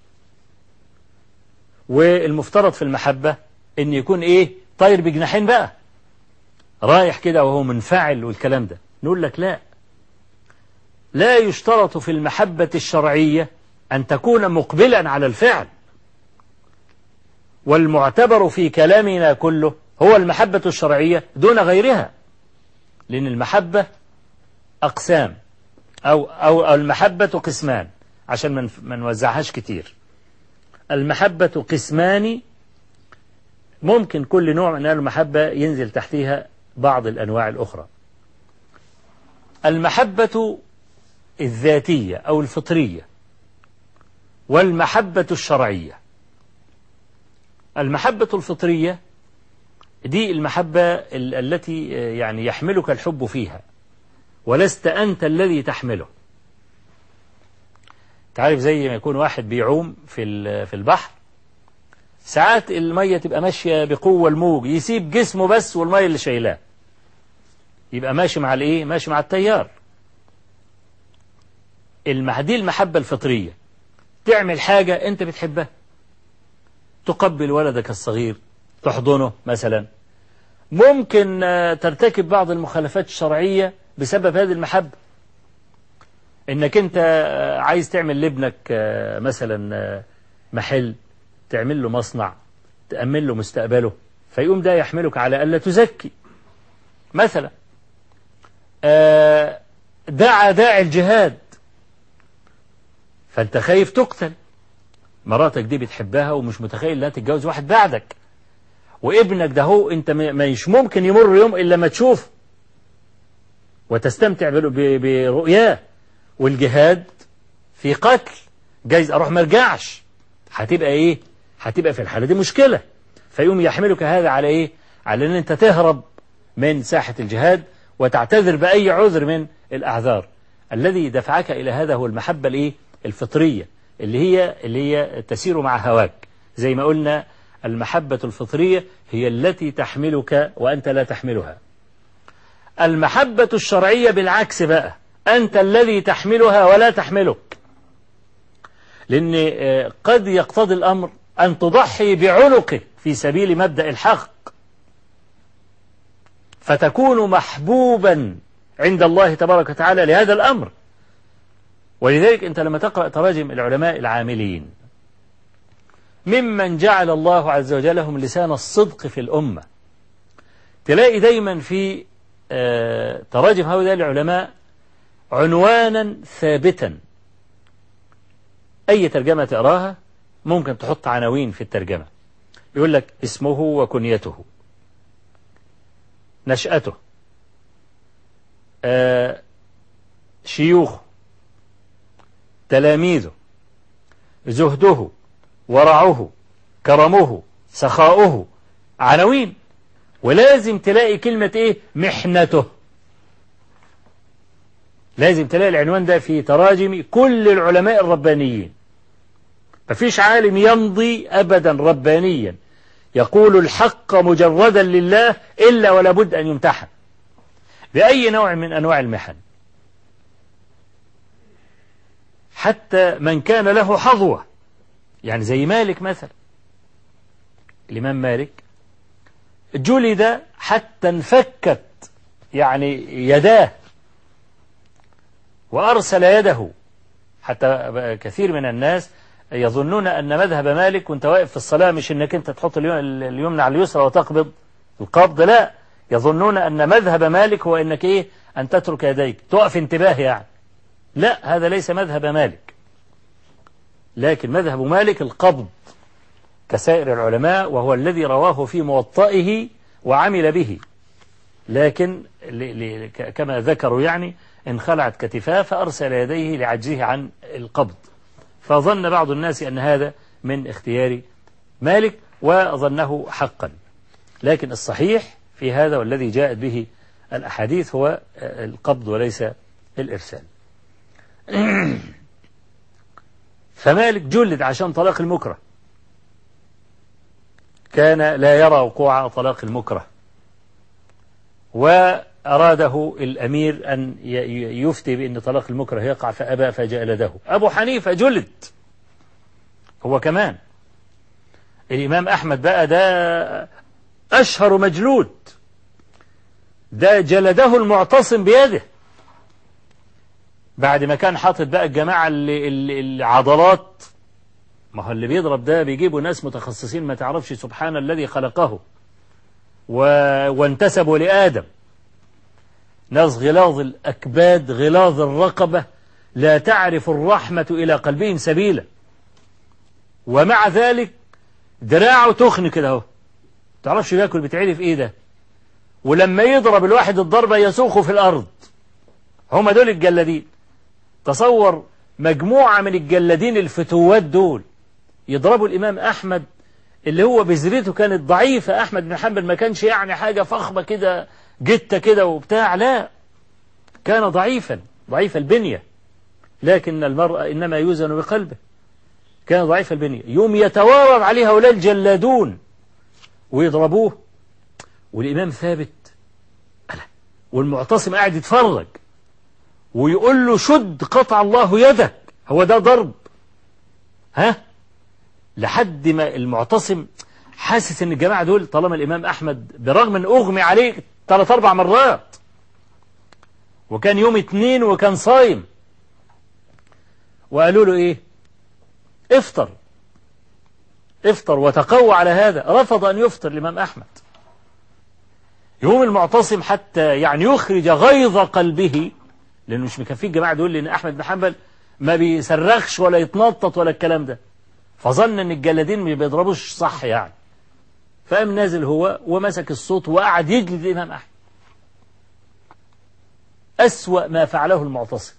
والمفترض في المحبة ان يكون ايه طاير بجناحين بقى رايح كده وهو منفعل والكلام ده نقول لك لا لا يشترط في المحبة الشرعية أن تكون مقبلا على الفعل والمعتبر في كلامنا كله هو المحبة الشرعية دون غيرها لأن المحبة أقسام أو, أو المحبة قسمان عشان ما نوزعهاش كتير المحبة قسمان ممكن كل نوع من المحبة ينزل تحتها بعض الأنواع الأخرى المحبة الذاتية أو الفطرية والمحبة الشرعية المحبة الفطرية دي المحبة التي يعني يحملك الحب فيها ولست أنت الذي تحمله تعرف زي ما يكون واحد بيعوم في في البحر ساعات المية تبقى ماشية بقوة الموج يسيب جسمه بس والمية اللي شايلاه يبقى ماشي مع الايه ماشي مع التيار دي المحبة الفطرية تعمل حاجة انت بتحبها تقبل ولدك الصغير تحضنه مثلا ممكن ترتكب بعض المخالفات الشرعية بسبب هذه المحبة انك انت عايز تعمل لابنك مثلا محل تعمل له مصنع تأمن له مستقبله فيقوم ده يحملك على ألا تزكي مثلا دعا داعي الجهاد فانت خايف تقتل مراتك دي بتحبها ومش متخيل انها تتجوز واحد بعدك وابنك ده هو انت مش ممكن يمر يوم الا ما تشوفه وتستمتع برؤياه والجهاد في قتل جايز اروح ما ارجعش هتبقى ايه هتبقى في الحالة دي مشكلة فيقوم يحملك هذا على ايه على ان انت تهرب من ساحة الجهاد وتعتذر بأي عذر من الأعذار الذي دفعك إلى هذا هو المحبة الايه الفطرية اللي هي اللي هي تسير مع هواك زي ما قلنا المحبة الفطرية هي التي تحملك وأنت لا تحملها المحبة الشرعية بالعكس بقى أنت الذي تحملها ولا تحملك لأن قد يقتضي الأمر أن تضحي بعنقك في سبيل مبدأ الحق فتكون محبوبا عند الله تبارك وتعالى لهذا الأمر ولذلك أنت لما تقرأ تراجم العلماء العاملين ممن جعل الله عز وجل لهم لسان الصدق في الأمة تلاقي دايما في تراجم هؤلاء العلماء عنوانا ثابتا أي ترجمة تقراها ممكن تحط عناوين في الترجمة يقول لك اسمه وكنيته نشأته آه شيوخه تلاميذه زهده ورعه كرمه سخاؤه عناوين ولازم تلاقي كلمة ايه محنته لازم تلاقي العنوان ده في تراجم كل العلماء الربانيين مفيش عالم يمضي أبدا ربانيا يقول الحق مجردا لله إلا ولا بد أن يمتحن بأي نوع من أنواع المحن حتى من كان له حظوة يعني زي مالك مثلا الإمام مالك جلد حتى انفكت يعني يداه وأرسل يده حتى كثير من الناس يظنون أن مذهب مالك وانت واقف في الصلاة مش انك انت تحط اليمنى على اليسرى وتقبض القبض لا يظنون أن مذهب مالك هو انك ايه أن تترك يديك تقف انتباه يعني لا هذا ليس مذهب مالك لكن مذهب مالك القبض كسائر العلماء وهو الذي رواه في موطئه وعمل به لكن كما ذكروا يعني انخلعت كتفاه فأرسل يديه لعجزه عن القبض فظن بعض الناس أن هذا من اختيار مالك وظنه حقا لكن الصحيح في هذا والذي جاءت به الأحاديث هو القبض وليس الإرسال فمالك جلد عشان طلاق المكره كان لا يرى وقوع طلاق المكره وأراده الأمير أن يفتي بأن طلاق المكره يقع فأبى فجلده أبو حنيفة جلد هو كمان الإمام أحمد بقى ده أشهر مجلود ده جلده المعتصم بيده بعد ما كان حاطط بقى الجماعة اللي اللي العضلات ما هو اللي بيضرب ده بيجيبوا ناس متخصصين ما تعرفش سبحان الذي خلقه و... وانتسبوا لآدم ناس غلاظ الأكباد غلاظ الرقبة لا تعرف الرحمة إلى قلبهم سبيلا ومع ذلك دراعه تخن كده اهو تعرفش بياكل بتعرف ايه ده ولما يضرب الواحد الضربة يسوقه في الأرض هم دول الجلادين تصور مجموعة من الجلادين الفتوات دول يضربوا الإمام أحمد اللي هو بذرته كانت ضعيفة أحمد بن حنبل ما كانش يعني حاجة فخمة كده جتة كده وبتاع لا كان ضعيفا ضعيف البنية لكن المرأة إنما يوزن بقلبه كان ضعيف البنية يوم يتوارد عليه هؤلاء الجلادون ويضربوه والإمام ثابت ألا والمعتصم قاعد يتفرج ويقول له شد قطع الله يدك هو ده ضرب ها لحد ما المعتصم حاسس ان الجماعة دول طالما الإمام أحمد برغم ان أغمي عليه ثلاث أربع مرات وكان يوم اتنين وكان صايم وقالوا له ايه افطر افطر وتقوى على هذا رفض أن يفطر الإمام أحمد يوم المعتصم حتى يعني يخرج غيظ قلبه لأنه مش مكفيه الجماعة دول لأن أحمد بن حنبل ما بيصرخش ولا يتنطط ولا الكلام ده فظن أن الجلادين ما بيضربوش صح يعني فقام نازل هو ومسك الصوت وقعد يجلد الإمام أحمد أسوأ ما فعله المعتصم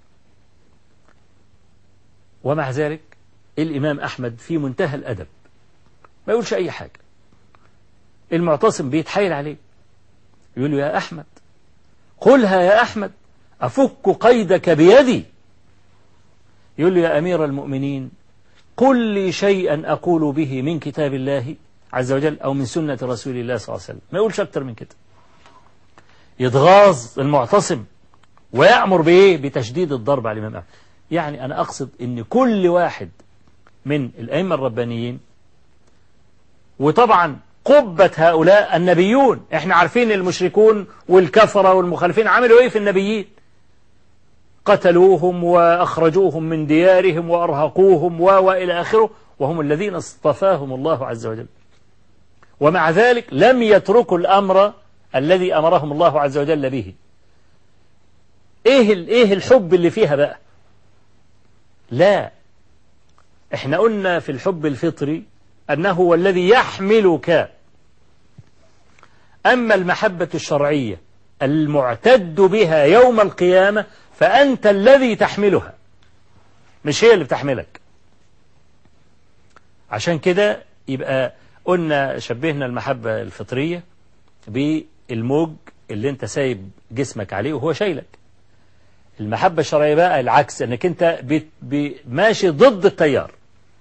ومع ذلك الإمام أحمد في منتهى الأدب ما يقولش أي حاجة المعتصم بيتحايل عليه يقول له يا أحمد قلها يا أحمد أفك قيدك بيدي يقول له يا أمير المؤمنين قل لي شيئا أقول به من كتاب الله عز وجل أو من سنة رسول الله صلى الله عليه وسلم ما يقولش أكتر من كده يتغاظ المعتصم ويأمر بإيه بتشديد الضرب على الإمام أحمد يعني أنا أقصد أن كل واحد من الأئمة الربانيين وطبعا قبة هؤلاء النبيون احنا عارفين المشركون والكفرة والمخالفين عملوا ايه في النبيين قتلوهم وأخرجوهم من ديارهم وأرهقوهم وإلى آخره وهم الذين اصطفاهم الله عز وجل ومع ذلك لم يتركوا الأمر الذي أمرهم الله عز وجل به إيه, إيه الحب اللي فيها بقى لا احنا قلنا في الحب الفطري أنه هو الذي يحملك أما المحبة الشرعية المعتد بها يوم القيامة فأنت الذي تحملها مش هي اللي بتحملك عشان كده يبقى قلنا شبهنا المحبة الفطرية بالموج اللي انت سايب جسمك عليه وهو شايلك المحبة الشرعية بقى العكس انك انت ماشي ضد التيار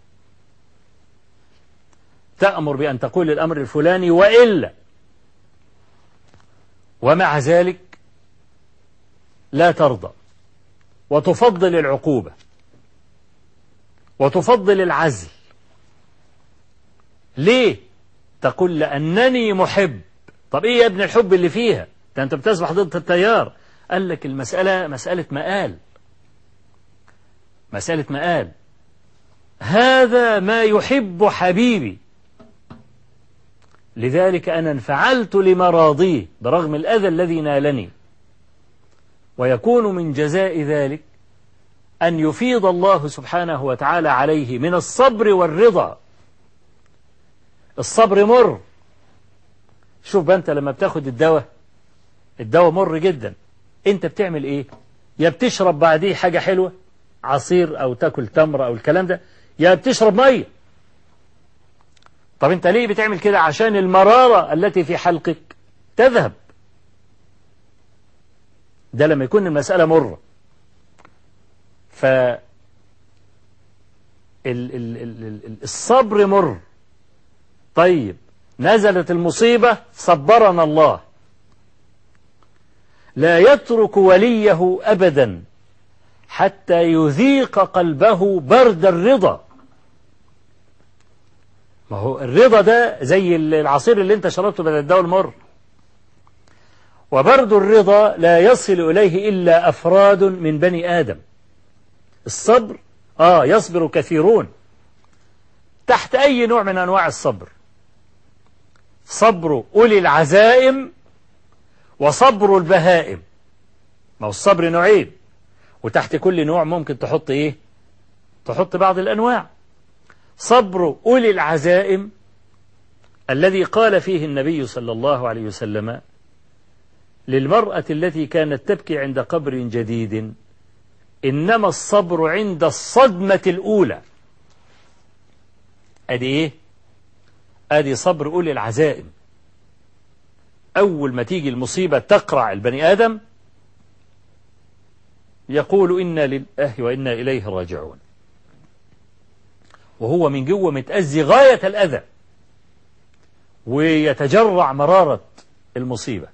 تأمر بأن تقول الأمر الفلاني وإلا ومع ذلك لا ترضى وتفضل العقوبة وتفضل العزل ليه تقول لأنني محب طب إيه يا ابن الحب اللي فيها ده أنت بتسبح ضد التيار قال لك المسألة مسألة مآل مسألة مآل هذا ما يحب حبيبي لذلك أنا انفعلت لمراضيه برغم الأذى الذي نالني ويكون من جزاء ذلك أن يفيض الله سبحانه وتعالى عليه من الصبر والرضا الصبر مر شوف بقى أنت لما بتاخد الدواء الدواء مر جدا أنت بتعمل إيه يا بتشرب بعديه حاجة حلوة عصير أو تاكل تمر أو الكلام ده يا بتشرب مية طب انت ليه بتعمل كده عشان المرارة التي في حلقك تذهب ده لما يكون المسألة مرة ف ال ال ال الصبر مر طيب نزلت المصيبة صبرنا الله لا يترك وليه أبدا حتى يذيق قلبه برد الرضا ما هو الرضا ده زي العصير اللي انت شربته بدل الدواء المر وبرد الرضا لا يصل إليه إلا أفراد من بني آدم الصبر آه يصبر كثيرون تحت أي نوع من أنواع الصبر صبر أولي العزائم وصبر البهائم ما هو الصبر نوعين وتحت كل نوع ممكن تحط إيه تحط بعض الأنواع صبر أولي العزائم الذي قال فيه النبي صلى الله عليه وسلم للمرأة التي كانت تبكي عند قبر جديد إنما الصبر عند الصدمة الأولى أدي إيه أدي صبر أولي العزائم أول ما تيجي المصيبة تقرع البني آدم يقول إنا لله وإنا إليه راجعون وهو من جوه متأذي غاية الأذى ويتجرع مرارة المصيبة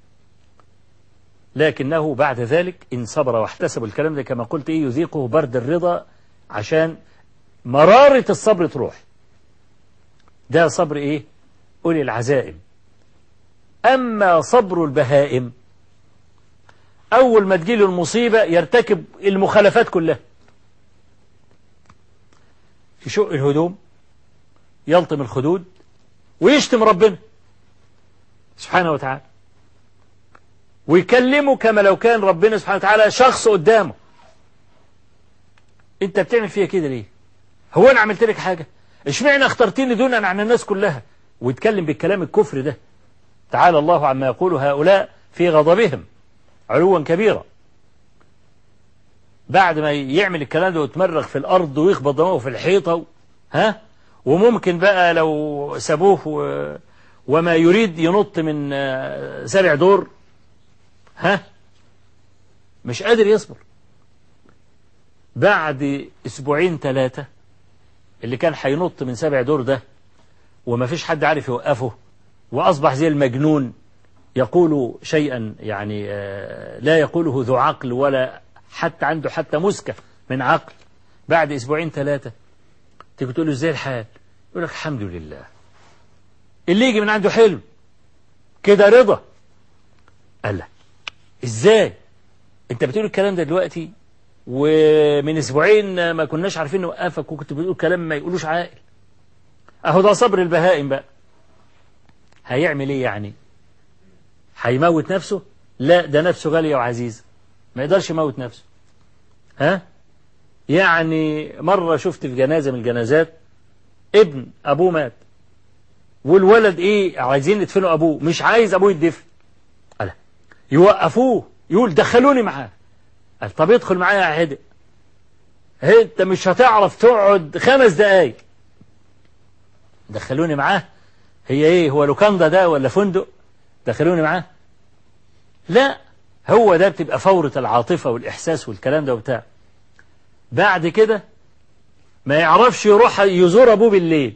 لكنه بعد ذلك إن صبر واحتسب الكلام ده كما قلت إيه يذيقه برد الرضا عشان مرارة الصبر تروح ده صبر إيه أولي العزائم أما صبر البهائم أول ما تجيله المصيبة يرتكب المخالفات كلها يشق الهدوم يلطم الخدود ويشتم ربنا سبحانه وتعالى ويكلمه كما لو كان ربنا سبحانه وتعالى شخص قدامه انت بتعمل فيها كده ليه هو انا عملت لك حاجة اشمعنى اخترتني دونا عن الناس كلها ويتكلم بالكلام الكفر ده تعالى الله عما يقول هؤلاء في غضبهم علوا كبيرا بعد ما يعمل الكلام ده ويتمرغ في الأرض ويخبط دماغه في الحيطة ها وممكن بقى لو سابوه و... وما يريد ينط من سبع دور ها مش قادر يصبر بعد اسبوعين ثلاثة اللي كان هينط من سبع دور ده وما فيش حد عارف يوقفه وأصبح زي المجنون يقول شيئا يعني لا يقوله ذو عقل ولا حتى عنده حتى مسكة من عقل بعد أسبوعين ثلاثة تيجي تقول له ازاي الحال يقول لك الحمد لله اللي يجي من عنده حلم كده رضا قال له ازاي انت بتقول الكلام ده دلوقتي ومن اسبوعين ما كناش عارفين نوقفك وكنت بتقول كلام ما يقولوش عاقل اهو ده صبر البهائم بقى هيعمل ايه يعني هيموت نفسه لا ده نفسه غالية وعزيزة ما يقدرش يموت نفسه ها يعني مرة شفت في جنازة من الجنازات ابن أبوه مات والولد إيه عايزين يدفنوا أبوه مش عايز أبوه يدفن قال يوقفوه يقول دخلوني معاه قال طب ادخل معايا يا عهد انت مش هتعرف تقعد خمس دقايق دخلوني معاه هي ايه هو لوكاندا ده ولا فندق دخلوني معاه لا هو ده بتبقى فورة العاطفة والإحساس والكلام ده وبتاع بعد كده ما يعرفش يروح يزور أبوه بالليل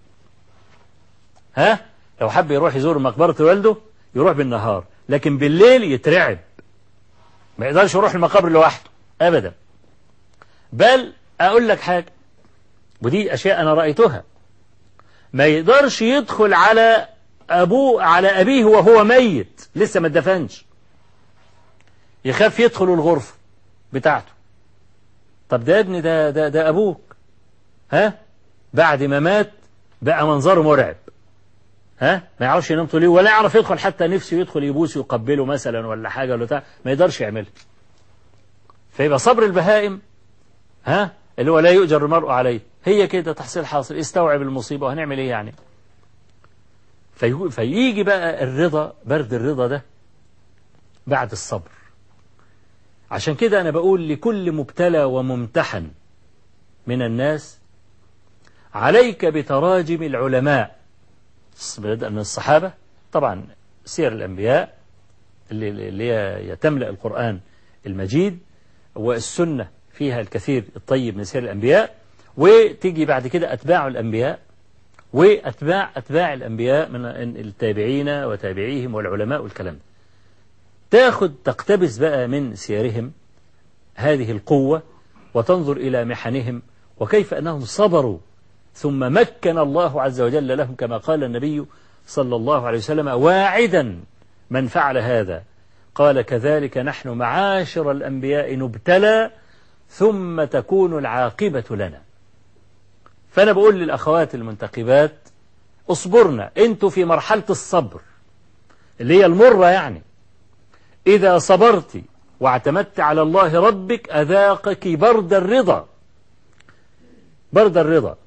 ها لو حب يروح يزور مقبرة والده يروح بالنهار لكن بالليل يترعب ما يقدرش يروح المقابر لوحده أبدا بل أقول لك حاجة ودي أشياء أنا رأيتها ما يقدرش يدخل على أبوه على أبيه وهو ميت لسه ما اتدفنش يخاف يدخل الغرفة بتاعته طب ده ابني ده, ده, ده أبوك ها بعد ما مات بقى منظره مرعب ها ما يعرفش ينام طول ولا يعرف يدخل حتى نفسه يدخل يبوس ويقبله مثلا ولا حاجة ولا بتاع ما يقدرش يعملها فيبقى صبر البهائم ها اللي هو لا يؤجر المرء عليه هي كده تحصيل حاصل استوعب المصيبة وهنعمل ايه يعني في فيجي بقى الرضا برد الرضا ده بعد الصبر عشان كده أنا بقول لكل مبتلى وممتحن من الناس عليك بتراجم العلماء بدءا من الصحابة طبعا سير الأنبياء اللي هي تملأ القرآن المجيد والسنة فيها الكثير الطيب من سير الأنبياء وتيجي بعد كده أتباع الأنبياء وأتباع أتباع الأنبياء من التابعين وتابعيهم والعلماء والكلام ده تاخد تقتبس بقى من سيرهم هذه القوة وتنظر إلى محنهم وكيف أنهم صبروا ثم مكن الله عز وجل لهم كما قال النبي صلى الله عليه وسلم واعدا من فعل هذا قال كذلك نحن معاشر الأنبياء نبتلى ثم تكون العاقبة لنا فأنا بقول للأخوات المنتقبات اصبرنا انتوا في مرحلة الصبر اللي هي المرة يعني إذا صبرت واعتمدت على الله ربك أذاقك برد الرضا برد الرضا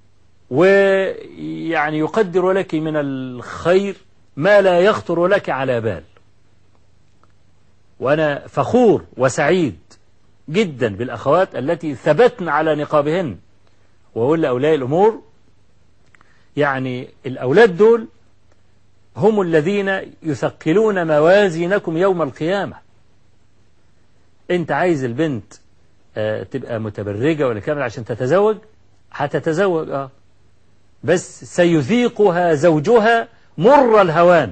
ويعني يقدر لك من الخير ما لا يخطر لك على بال وأنا فخور وسعيد جدا بالأخوات التي ثبتن على نقابهن وأقول لأولياء الأمور يعني الأولاد دول هم الذين يثقلون موازينكم يوم القيامة انت عايز البنت آه تبقى متبرجة ولا كامل عشان تتزوج هتتزوج اه بس سيذيقها زوجها مر الهوان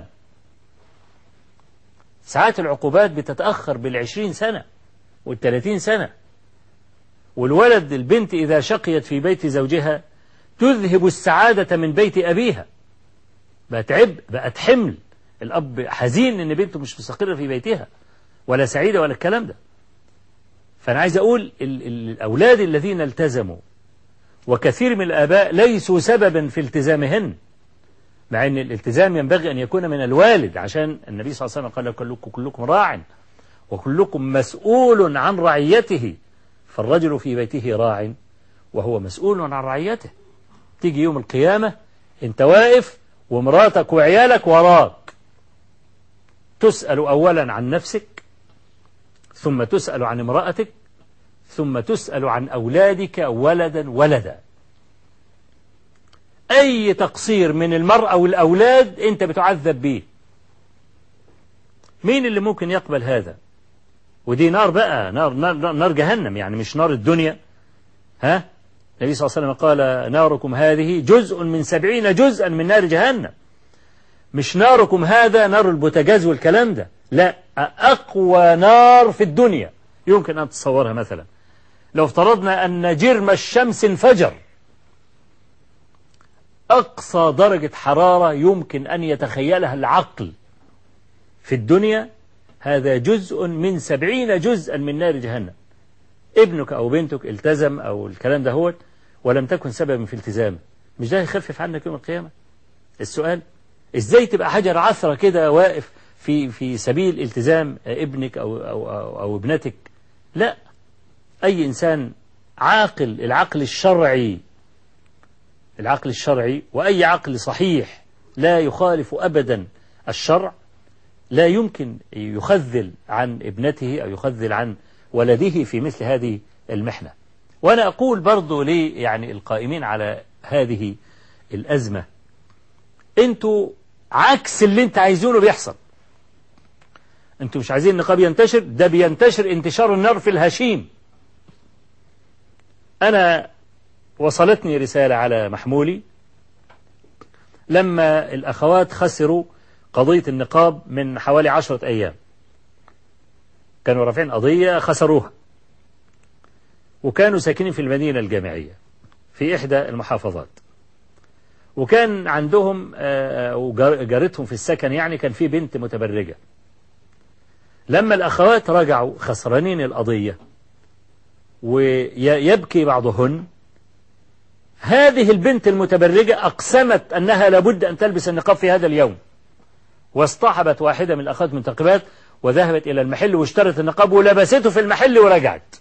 ساعات العقوبات بتتأخر بالعشرين سنة والثلاثين سنة والولد البنت إذا شقيت في بيت زوجها تذهب السعادة من بيت أبيها بقت عبء بقت حمل الأب حزين إن بنته مش مستقرة في بيتها ولا سعيدة ولا الكلام ده فأنا عايز أقول الأولاد الذين التزموا وكثير من الآباء ليسوا سببا في التزامهن مع أن الالتزام ينبغي أن يكون من الوالد عشان النبي صلى الله عليه وسلم قال كلكم, كلكم راع وكلكم مسؤول عن رعيته فالرجل في بيته راع وهو مسؤول عن رعيته تيجي يوم القيامة انت واقف ومراتك وعيالك وراك تسأل أولا عن نفسك ثم تسأل عن امرأتك ثم تسأل عن أولادك ولدا ولدا أي تقصير من المرأة والأولاد أنت بتعذب به مين اللي ممكن يقبل هذا ودي نار بقى نار, نار, نار جهنم يعني مش نار الدنيا ها النبي صلى الله عليه وسلم قال ناركم هذه جزء من سبعين جزءا من نار جهنم مش ناركم هذا نار البوتاجاز والكلام ده لا أقوى نار في الدنيا يمكن أن تصورها مثلا لو افترضنا أن جرم الشمس انفجر أقصى درجة حرارة يمكن أن يتخيلها العقل في الدنيا هذا جزء من سبعين جزءا من نار جهنم ابنك أو بنتك التزم أو الكلام ده هو ولم تكن سببا في التزامه مش ده يخفف عنك يوم القيامة السؤال ازاي تبقى حجر عثرة كده واقف في في سبيل التزام ابنك أو, أو, أو, أو ابنتك لا أي إنسان عاقل العقل الشرعي العقل الشرعي وأي عقل صحيح لا يخالف أبدا الشرع لا يمكن يخذل عن ابنته أو يخذل عن ولده في مثل هذه المحنة وأنا أقول برضو لي يعني القائمين على هذه الأزمة أنتوا عكس اللي انت عايزينه بيحصل انتوا مش عايزين النقاب ينتشر ده بينتشر انتشار النار في الهشيم أنا وصلتني رسالة على محمولي لما الأخوات خسروا قضية النقاب من حوالي عشرة أيام كانوا رافعين قضية خسروها وكانوا ساكنين في المدينة الجامعية في إحدى المحافظات وكان عندهم وجارتهم في السكن يعني كان في بنت متبرجة لما الأخوات رجعوا خسرانين القضية ويبكي بعضهن هذه البنت المتبرجة أقسمت أنها لابد أن تلبس النقاب في هذا اليوم واصطحبت واحدة من الأخوات المنتقبات وذهبت إلى المحل واشترت النقاب ولبسته في المحل ورجعت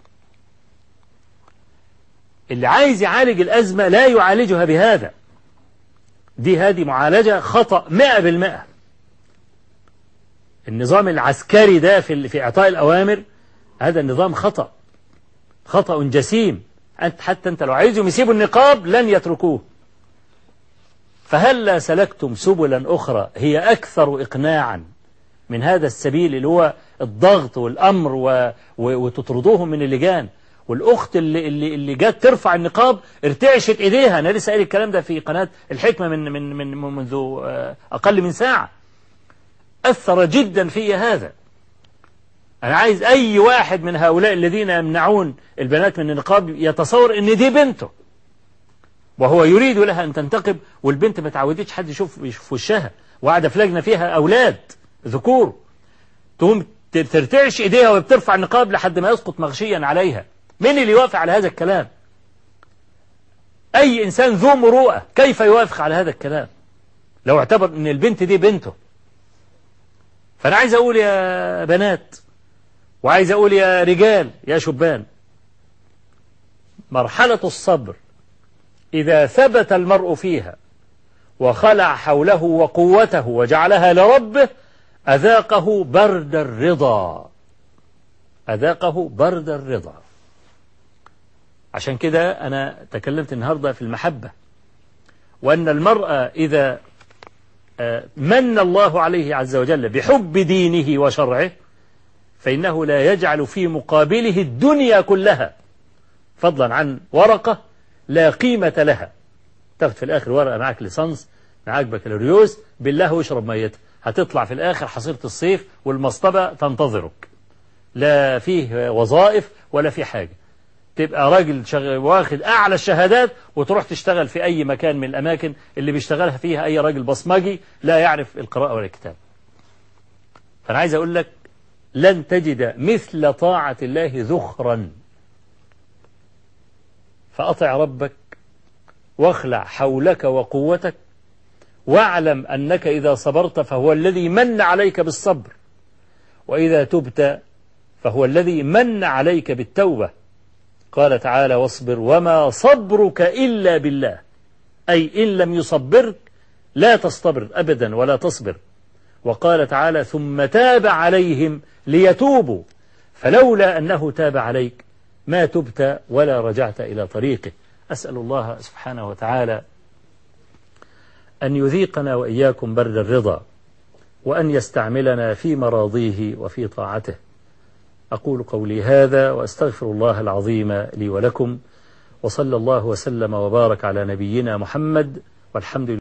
اللي عايز يعالج الأزمة لا يعالجها بهذا دي هذه معالجة خطأ مئة بالمئة النظام العسكري ده في في إعطاء الأوامر هذا النظام خطأ خطأ جسيم أنت حتى أنت لو عايزهم يسيبوا النقاب لن يتركوه فهل سلكتم سبلا أخرى هي أكثر إقناعا من هذا السبيل اللي هو الضغط والأمر و... و... وتطردوهم من اللجان والأخت اللي, اللي, اللي جت ترفع النقاب ارتعشت إيديها أنا لسه قايل الكلام ده في قناة الحكمة من, من, من منذ أقل من ساعة أثر جدا في هذا أنا عايز أي واحد من هؤلاء الذين يمنعون البنات من النقاب يتصور أن دي بنته وهو يريد لها أن تنتقب والبنت ما تعودتش حد يشوف في وشها وقاعدة في لجنة فيها أولاد ذكور تقوم ترتعش إيديها وهي بترفع النقاب لحد ما يسقط مغشيا عليها مين اللي يوافق على هذا الكلام أي إنسان ذو مروءة كيف يوافق على هذا الكلام لو اعتبر أن البنت دي بنته فأنا عايز أقول يا بنات وعايز أقول يا رجال يا شبان مرحلة الصبر إذا ثبت المرء فيها وخلع حوله وقوته وجعلها لربه أذاقه برد الرضا أذاقه برد الرضا عشان كده أنا تكلمت النهاردة في المحبة وأن المرأة إذا من الله عليه عز وجل بحب دينه وشرعه فإنه لا يجعل في مقابله الدنيا كلها فضلا عن ورقة لا قيمة لها تاخد في الآخر ورقة معاك ليسانس معاك بكالوريوس بالله واشرب ميتها هتطلع في الآخر حصيرة الصيف والمصطبة تنتظرك لا فيه وظائف ولا في حاجة تبقى راجل شغ... واخد أعلى الشهادات وتروح تشتغل في أي مكان من الأماكن اللي بيشتغلها فيها أي راجل بصمجي لا يعرف القراءة ولا الكتاب فأنا عايز أقول لك لن تجد مثل طاعة الله ذخرا فأطع ربك واخلع حولك وقوتك واعلم أنك إذا صبرت فهو الذي من عليك بالصبر وإذا تبت فهو الذي من عليك بالتوبة قال تعالى واصبر وما صبرك إلا بالله أي إن لم يصبرك لا تصطبر أبدا ولا تصبر وقال تعالى ثم تاب عليهم ليتوبوا فلولا أنه تاب عليك ما تبت ولا رجعت إلى طريقه أسأل الله سبحانه وتعالى أن يذيقنا وإياكم برد الرضا وأن يستعملنا في مراضيه وفي طاعته أقول قولي هذا وأستغفر الله العظيم لي ولكم وصلى الله وسلم وبارك على نبينا محمد والحمد لله